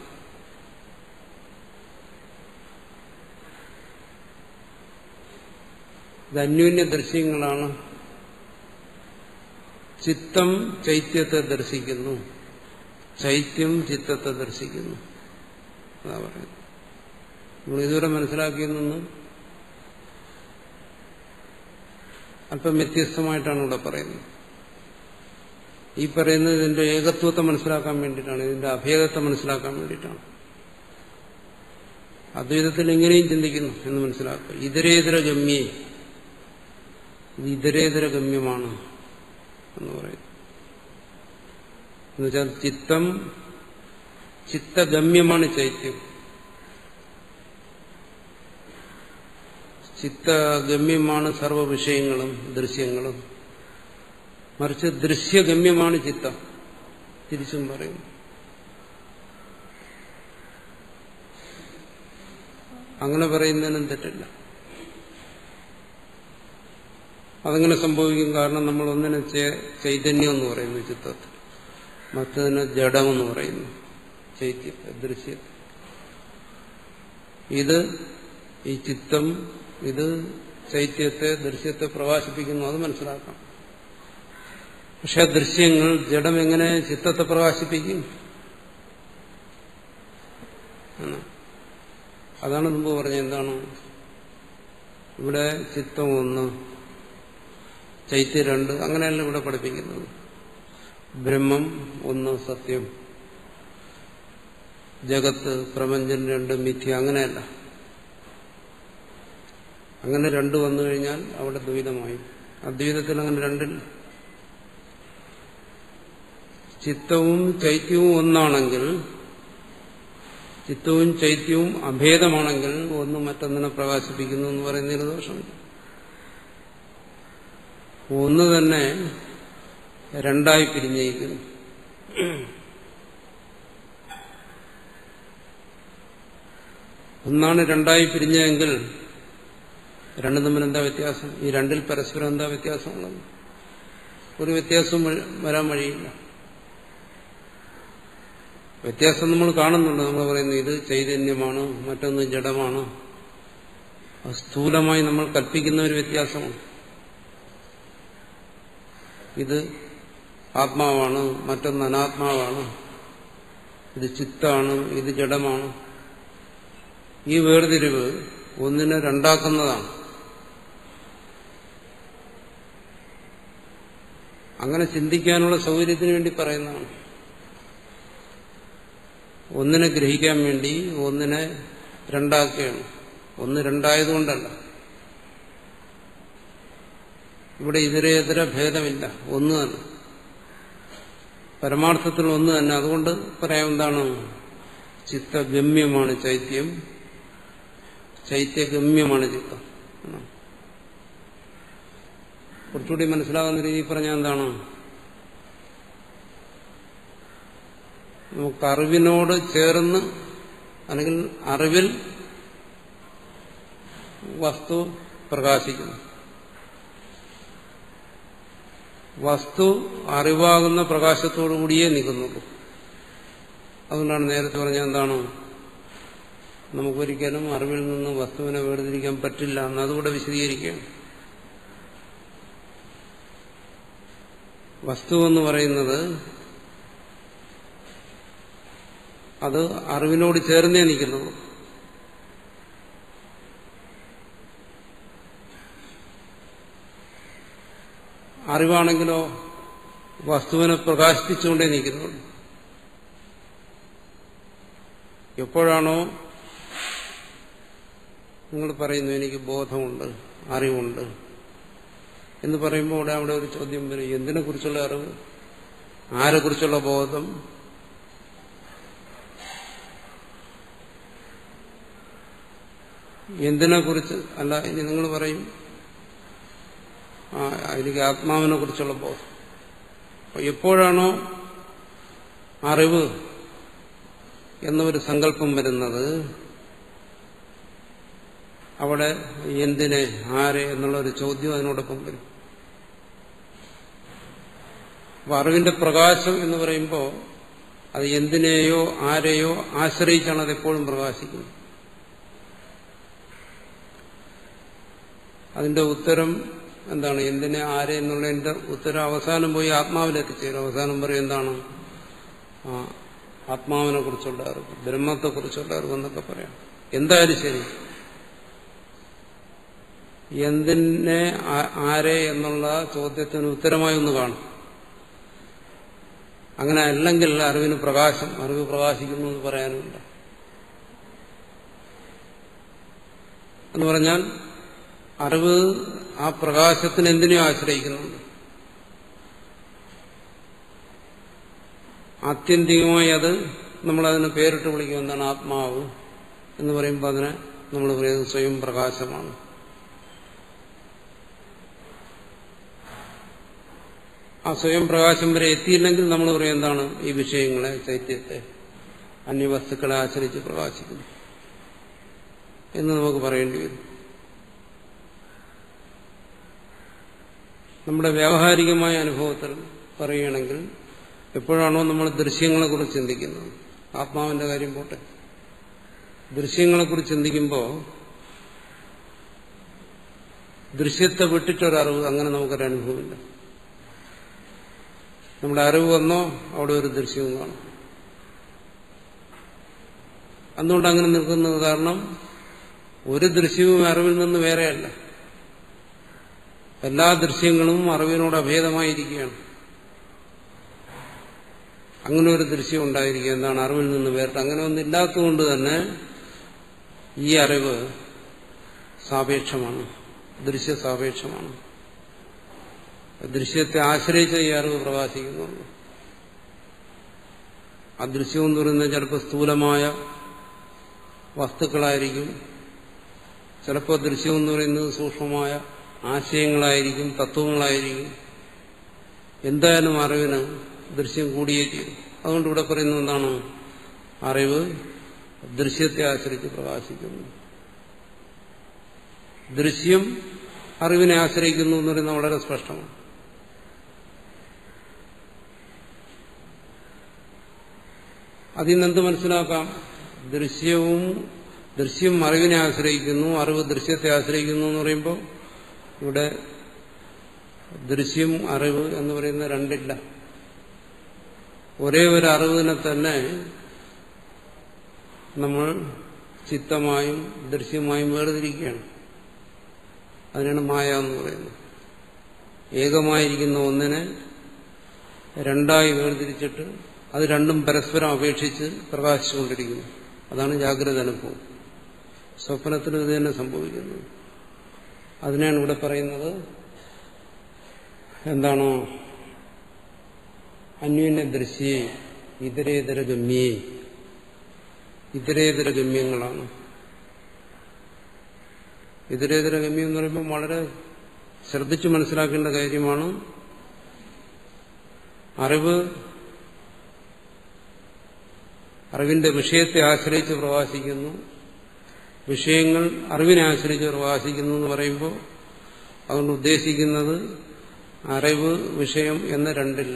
ഇത് അന്യോന്യ ദൃശ്യങ്ങളാണ് ചിത്തം ചൈത്യത്തെ ദർശിക്കുന്നു ചൈത്യം ചിത്തത്തെ ദർശിക്കുന്നു അതാ പറയുന്നത് നമ്മൾ ഇതുവരെ മനസ്സിലാക്കിയെന്നു അല്പം വ്യത്യസ്തമായിട്ടാണ് ഇവിടെ പറയുന്നത് ഈ പറയുന്നത് ഇതിന്റെ ഏകത്വത്തെ മനസ്സിലാക്കാൻ വേണ്ടിയിട്ടാണ് ഇതിന്റെ അഭേദത്തെ മനസ്സിലാക്കാൻ വേണ്ടിയിട്ടാണ് അദ്വൈതത്തിൽ എങ്ങനെയും ചിന്തിക്കുന്നു എന്ന് മനസ്സിലാക്കുക ഇതരേതര ഗമ്യേ ഇത് ഇതരേതര ഗമ്യമാണ് എന്ന് പറയുന്നു എന്നുവെച്ചാൽ ചിത്തം ചിത്തഗമ്യമാണ് ചൈത്യം ചിത്തഗമ്യമാണ് സർവ്വ വിഷയങ്ങളും ദൃശ്യങ്ങളും മറിച്ച് ദൃശ്യഗമ്യമാണ് ചിത്തം തിരിച്ചും പറയുന്നു അങ്ങനെ പറയുന്നതിനും തെറ്റില്ല അതങ്ങനെ സംഭവിക്കും കാരണം നമ്മൾ ഒന്നിനെ ചൈതന്യം എന്ന് പറയുന്നു ചിത്രത്തിൽ മറ്റതിന് ജഡമെന്ന് പറയുന്നു ചൈത്യത്തെ ദൃശ്യത്തെ ഇത് ഈ ചിത്തം ഇത് ചൈത്യത്തെ ദൃശ്യത്തെ പ്രകാശിപ്പിക്കുന്നു അത് മനസ്സിലാക്കാം പക്ഷെ ദൃശ്യങ്ങൾ ജഡം എങ്ങനെ ചിത്തത്തെ പ്രകാശിപ്പിക്കും അതാണ് മുമ്പ് പറഞ്ഞത് എന്താണ് ഇവിടെ ചിത്തം ഒന്ന് ചൈത്യം രണ്ട് അങ്ങനെയല്ല ഇവിടെ പഠിപ്പിക്കുന്നത് ബ്രഹ്മം ഒന്ന് സത്യം ജഗത്ത് പ്രപഞ്ചം രണ്ട് മിഥ്യ അങ്ങനെയല്ല അങ്ങനെ രണ്ട് വന്നു കഴിഞ്ഞാൽ അവിടെ ദ്വൈതമായി അദ്വൈതത്തിൽ അങ്ങനെ രണ്ടില്ല ചിത്തവും ചൈത്യവും ഒന്നാണെങ്കിൽ ചിത്തവും ചൈത്യവും അഭേദമാണെങ്കിൽ ഒന്ന് മറ്റൊന്നിനെ പ്രകാശിപ്പിക്കുന്നു എന്ന് പറയുന്നതിന് ദോഷമില്ല ഒന്ന് തന്നെ രണ്ടായി പിരിഞ്ഞിരിക്കുന്നു ഒന്നാണ് രണ്ടായി പിരിഞ്ഞതെങ്കിൽ രണ്ടും തമ്മിൽ എന്താ വ്യത്യാസം ഈ രണ്ടിൽ പരസ്പരം എന്താ വ്യത്യാസമുള്ളത് ഒരു വ്യത്യാസവും വരാൻ വഴിയില്ല വ്യത്യാസം നമ്മൾ കാണുന്നുണ്ട് നമ്മൾ പറയുന്നു ഇത് ചൈതന്യമാണ് മറ്റൊന്ന് ജഡമാണ് സ്ഥൂലമായി നമ്മൾ കൽപ്പിക്കുന്ന ഒരു വ്യത്യാസമാണ് ഇത് ആത്മാവാണ് മറ്റൊന്ന് അനാത്മാവാണ് ഇത് ചിത്താണ് ഇത് ജഡമാണ് ഈ വേർതിരിവ് ഒന്നിനെ രണ്ടാക്കുന്നതാണ് അങ്ങനെ ചിന്തിക്കാനുള്ള സൗകര്യത്തിന് വേണ്ടി പറയുന്നതാണ് ഒന്നിനെ ഗ്രഹിക്കാൻ വേണ്ടി ഒന്നിനെ രണ്ടാക്കുകയാണ് ഒന്ന് രണ്ടായതുകൊണ്ടല്ല ഇവിടെ ഇതരേതര ഭേദമില്ല ഒന്ന് തന്നെ പരമാർത്ഥത്തിൽ ഒന്ന് തന്നെ അതുകൊണ്ട് പറയാം എന്താണ് ചിത്തഗമ്യമാണ് ചൈത്യം ചൈത്യഗമ്യമാണ് ചിത്തം കുറച്ചുകൂടി മനസ്സിലാകുന്ന രീതിയിൽ പറഞ്ഞാൽ എന്താണ് നമുക്ക് അറിവിനോട് ചേർന്ന് അല്ലെങ്കിൽ അറിവിൽ വസ്തു പ്രകാശിക്കുന്നു വസ്തു അറിവാകുന്ന പ്രകാശത്തോടു കൂടിയേ നിൽക്കുന്നുള്ളൂ അതുകൊണ്ടാണ് നേരത്തെ പറഞ്ഞ എന്താണ് നമുക്കൊരിക്കലും അറിവിൽ നിന്ന് വസ്തുവിനെ വേർതിരിക്കാൻ പറ്റില്ല എന്ന് അതുകൂടെ വിശദീകരിക്കുകയാണ് വസ്തു എന്ന് പറയുന്നത് അത് അറിവിനോട് ചേർന്നേ നിൽക്കുന്നുള്ളൂ അറിവാണെങ്കിലോ വസ്തുവിനെ പ്രകാശിപ്പിച്ചുകൊണ്ടേ നിൽക്കുന്നുള്ളൂ എപ്പോഴാണോ നിങ്ങൾ പറയുന്നു എനിക്ക് ബോധമുണ്ട് അറിവുണ്ട് എന്ന് പറയുമ്പോൾ ഇവിടെ അവിടെ ഒരു ചോദ്യം വരും എന്തിനെ കുറിച്ചുള്ള അറിവ് ആരെക്കുറിച്ചുള്ള ബോധം എന്തിനെ കുറിച്ച് അല്ല ഇനി നിങ്ങൾ പറയും ആ എനിക്ക് ആത്മാവിനെ കുറിച്ചുള്ള ബോധം എപ്പോഴാണോ അറിവ് എന്നൊരു സങ്കല്പം വരുന്നത് അവിടെ എന്തിനെ ആരെ എന്നുള്ള ഒരു ചോദ്യം അതിനോടൊപ്പം വരും അപ്പൊ അറിവിന്റെ പ്രകാശം എന്ന് പറയുമ്പോൾ അത് എന്തിനെയോ ആരെയോ ആശ്രയിച്ചാണ് അത് എപ്പോഴും പ്രകാശിക്കുന്നത് അതിന്റെ ഉത്തരം എന്താണ് എന്തിനെ ആരെ എന്നുള്ളതിന്റെ ഉത്തരം അവസാനം പോയി ആത്മാവിലെത്തിച്ചേരും അവസാനം പറയും എന്താണ് ആ ആത്മാവിനെ കുറിച്ചുള്ള അറിവ് ബ്രഹ്മത്തെ കുറിച്ചുള്ള അറിവ് എന്നൊക്കെ പറയാം എന്തായാലും ശരി എന്തിനെ ആരെ എന്നുള്ള ചോദ്യത്തിന് ഉത്തരമായി ഒന്ന് കാണും അങ്ങനെ അല്ലെങ്കിൽ അറിവിന് പ്രകാശം അറിവ് പ്രകാശിക്കുന്നു എന്ന് പറയാനുമില്ല എന്ന് പറഞ്ഞാൽ അറിവ് ആ പ്രകാശത്തിന് എന്തിനെയോ ആശ്രയിക്കുന്നുണ്ട് ആത്യന്തികമായി അത് നമ്മളതിന് പേരിട്ട് വിളിക്കും എന്താണ് ആത്മാവ് എന്ന് പറയുമ്പോൾ അതിനെ നമ്മൾ പറയുന്നത് സ്വയം പ്രകാശമാണ് ആ സ്വയം പ്രകാശം വരെ എത്തിയില്ലെങ്കിൽ നമ്മൾ പറയും എന്താണ് ഈ വിഷയങ്ങളെ ചൈത്യത്തെ അന്യവസ്തുക്കളെ ആശ്രയിച്ച് പ്രകാശിക്കുന്നു എന്ന് നമുക്ക് പറയേണ്ടി വരും നമ്മുടെ വ്യാവഹാരികമായ അനുഭവത്തിൽ പറയുകയാണെങ്കിൽ എപ്പോഴാണോ നമ്മൾ ദൃശ്യങ്ങളെക്കുറിച്ച് ചിന്തിക്കുന്നത് ആത്മാവിന്റെ കാര്യം പോട്ടെ ദൃശ്യങ്ങളെക്കുറിച്ച് ചിന്തിക്കുമ്പോൾ ദൃശ്യത്തെ വിട്ടിട്ടൊരറിവ് അങ്ങനെ നമുക്കൊരു അനുഭവമില്ല നമ്മുടെ അറിവ് വന്നോ അവിടെ ഒരു ദൃശ്യവും കാണും അതുകൊണ്ട് അങ്ങനെ നിൽക്കുന്നത് കാരണം ഒരു ദൃശ്യവും അറിവിൽ നിന്ന് വേറെയല്ല എല്ലാ ദൃശ്യങ്ങളും അറിവിനോട് അഭേദമായിരിക്കുകയാണ് അങ്ങനെ ഒരു ദൃശ്യം ഉണ്ടായിരിക്കുക എന്താണ് അറിവിൽ നിന്ന് വേറിട്ട് അങ്ങനെ ഒന്നും ഇല്ലാത്തതുകൊണ്ട് തന്നെ ഈ അറിവ് സാപേക്ഷമാണ് ദൃശ്യസാപേക്ഷമാണ് ദൃശ്യത്തെ ആശ്രയിച്ച ഈ അറിവ് പ്രകാശിക്കുന്നുള്ളൂ ആ ദൃശ്യം എന്ന് പറയുന്നത് ചിലപ്പോൾ സ്ഥൂലമായ വസ്തുക്കളായിരിക്കും ചിലപ്പോൾ ദൃശ്യം എന്ന് പറയുന്നത് സൂക്ഷ്മമായ ആശയങ്ങളായിരിക്കും തത്വങ്ങളായിരിക്കും എന്തായാലും അറിവിന് ദൃശ്യം കൂടിയേ തീരും അതുകൊണ്ട് ഇവിടെ പറയുന്നത് എന്താണ് അറിവ് ദൃശ്യത്തെ ആശ്രയിച്ച് പ്രകാശിക്കുന്നു ദൃശ്യം അറിവിനെ ആശ്രയിക്കുന്നു എന്ന് പറയുന്നത് വളരെ സ്പഷ്ടമാണ് അതിൽ നിന്ന് എന്ത് മനസ്സിലാക്കാം ദൃശ്യവും ദൃശ്യം അറിവിനെ ആശ്രയിക്കുന്നു അറിവ് ദൃശ്യത്തെ ആശ്രയിക്കുന്നു എന്ന് പറയുമ്പോൾ ഇവിടെ ദൃശ്യം അറിവ് എന്ന് പറയുന്ന രണ്ടില്ല ഒരേ ഒരു അറിവിനെ തന്നെ നമ്മൾ ചിത്തമായും ദൃശ്യമായും വേർതിരിക്കുകയാണ് അതിനാണ് മായ എന്ന് പറയുന്നത് ഏകമായിരിക്കുന്ന ഒന്നിനെ രണ്ടായി വേർതിരിച്ചിട്ട് അത് രണ്ടും പരസ്പരം അപേക്ഷിച്ച് പ്രകാശിച്ചുകൊണ്ടിരിക്കുന്നു അതാണ് ജാഗ്രത അനുഭവം സ്വപ്നത്തിൽ ഇത് തന്നെ സംഭവിക്കുന്നത് അതിനാണ് ഇവിടെ പറയുന്നത് എന്താണോ അന്യോന്യ ദൃശ്യേ ഇതരേതര ഗമ്യേ ഇതരേതര ഗമ്യങ്ങളാണ് ഇതരേതര ഗമ്യം എന്ന് പറയുമ്പോൾ വളരെ ശ്രദ്ധിച്ചു മനസ്സിലാക്കേണ്ട കാര്യമാണ് അറിവ് അറിവിന്റെ വിഷയത്തെ ആശ്രയിച്ച് പ്രവാസിക്കുന്നു വിഷയങ്ങൾ അറിവിനെ ആശ്രയിച്ച് പ്രവാസിക്കുന്നു എന്ന് പറയുമ്പോൾ അതുകൊണ്ട് ഉദ്ദേശിക്കുന്നത് അറിവ് വിഷയം എന്ന രണ്ടില്ല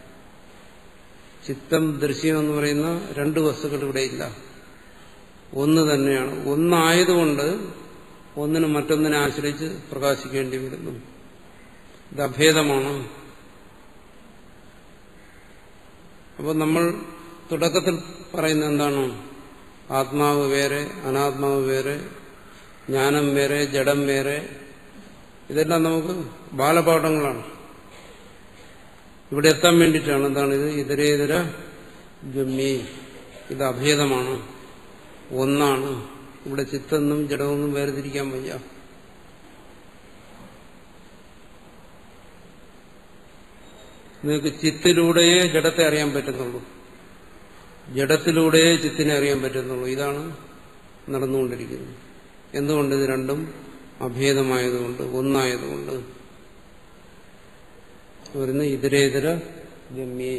ചിത്തം ദൃശ്യം എന്ന് പറയുന്ന രണ്ട് വസ്തുക്കൾ ഇവിടെയില്ല ഒന്ന് തന്നെയാണ് ഒന്നായതുകൊണ്ട് ഒന്നിന് മറ്റൊന്നിനെ ആശ്രയിച്ച് പ്രകാശിക്കേണ്ടി വരുന്നു ഇത് അഭേദമാണ് അപ്പോൾ നമ്മൾ തുടക്കത്തിൽ പറയുന്ന എന്താണ് ആത്മാവ് വേറെ അനാത്മാവ് വേറെ ജ്ഞാനം വേറെ ജഡം വേറെ ഇതെല്ലാം നമുക്ക് ബാലപാഠങ്ങളാണ് ഇവിടെ എത്താൻ വേണ്ടിയിട്ടാണ് എന്താണ് ഇത് ഇതരേതര ഗമ്യേ ഇത് അഭേദമാണ് ഒന്നാണ് ഇവിടെ ചിത്തെന്നും ജഡമെന്നും വേർതിരിക്കാൻ വയ്യ നിങ്ങൾക്ക് ചിത്തിലൂടെയേ ജഡത്തെ അറിയാൻ പറ്റുന്നുള്ളൂ ജഡത്തിലൂടെയേ ചിത്തിനെ അറിയാൻ പറ്റുന്നുള്ളൂ ഇതാണ് നടന്നുകൊണ്ടിരിക്കുന്നത് എന്തുകൊണ്ട് ഇത് രണ്ടും അഭേദമായതുകൊണ്ട് ഒന്നായതുകൊണ്ട് വരുന്ന ഇതരേതര ഗമ്യേ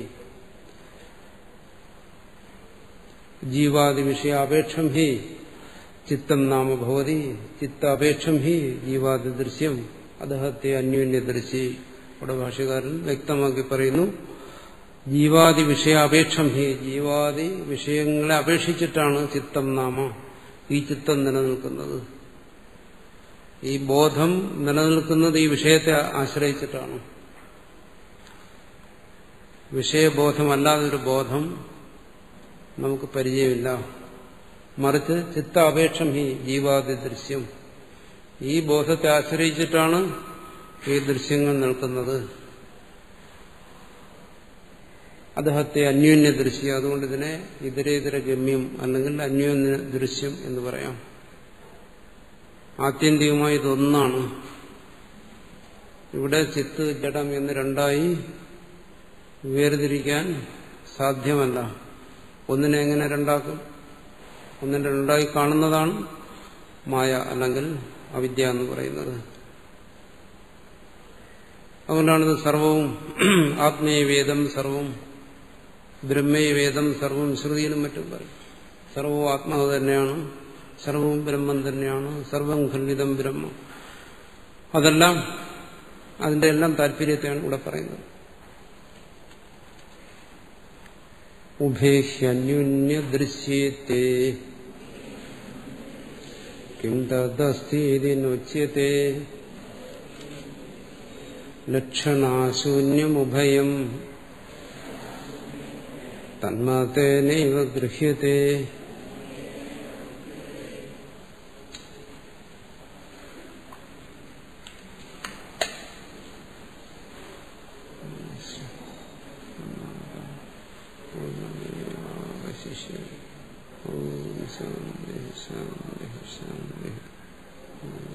ജീവാദി വിഷയാപേക്ഷം ഹി ചിത്തം നാമ ഭവതി ചിത്താപേക്ഷം ഹി ജീവാദി ദൃശ്യം അദ്ദേഹത്തെ അന്യോന്യ ദൃശ്യ ഇവിടെ ഭാഷകാരൻ വ്യക്തമാക്കി പറയുന്നു ജീവാദി വിഷയാപേക്ഷം ഹി ജീവാദി വിഷയങ്ങളെ അപേക്ഷിച്ചിട്ടാണ് ചിത്തം നാമ ഈ ചിത്തം നിലനിൽക്കുന്നത് ഈ ബോധം നിലനിൽക്കുന്നത് ഈ വിഷയത്തെ ആശ്രയിച്ചിട്ടാണ് വിഷയബോധമല്ലാതൊരു ബോധം നമുക്ക് പരിചയമില്ല മറിച്ച് ചിത്താപേക്ഷം ഹി ജീവാദി ദൃശ്യം ഈ ബോധത്തെ ആശ്രയിച്ചിട്ടാണ് ഈ ദൃശ്യങ്ങൾ നിൽക്കുന്നത് അദ്ദേഹത്തെ അന്യോന്യ ദൃശ്യം അതുകൊണ്ട് ഇതിനെ ഇതരേതര ഗമ്യം അല്ലെങ്കിൽ അന്യോന്യ ദൃശ്യം എന്ന് പറയാം ആത്യന്തികമായി ഇതൊന്നാണ് ഇവിടെ ചിത്ത് ജഡം എന്ന് രണ്ടായി വേർതിരിക്കാൻ സാധ്യമല്ല ഒന്നിനെ എങ്ങനെ രണ്ടാക്കും ഒന്നിനെ രണ്ടായി കാണുന്നതാണ് മായ അല്ലെങ്കിൽ അവിദ്യ എന്ന് പറയുന്നത് അതുകൊണ്ടാണിത് സർവവും ആത്മീയവേദം സർവം ബ്രഹ്മേവേദം സർവം ശ്രുതിയിലും മറ്റും പറയും സർവവും ആത്മാവ് തന്നെയാണ് സർവവും ബ്രഹ്മം തന്നെയാണ് സർവം ഖണ്ഡിതം ബ്രഹ്മം അതെല്ലാം അതിന്റെ എല്ലാം താല്പര്യത്തെയാണ് ഇവിടെ പറയുന്നത് ഉഭേഹ്യന്യുന്യ ദൃശ്യത്തെ കിം തദസ്തീതി നൊച്യത്തെ ലക്ഷണാശൂന്യമുഭയം തന്മതേനൈവ ഗൃഹ്യത്തെ ശിഷ്യ ഓം ശാന്തി ശാന്തി ശാന്തി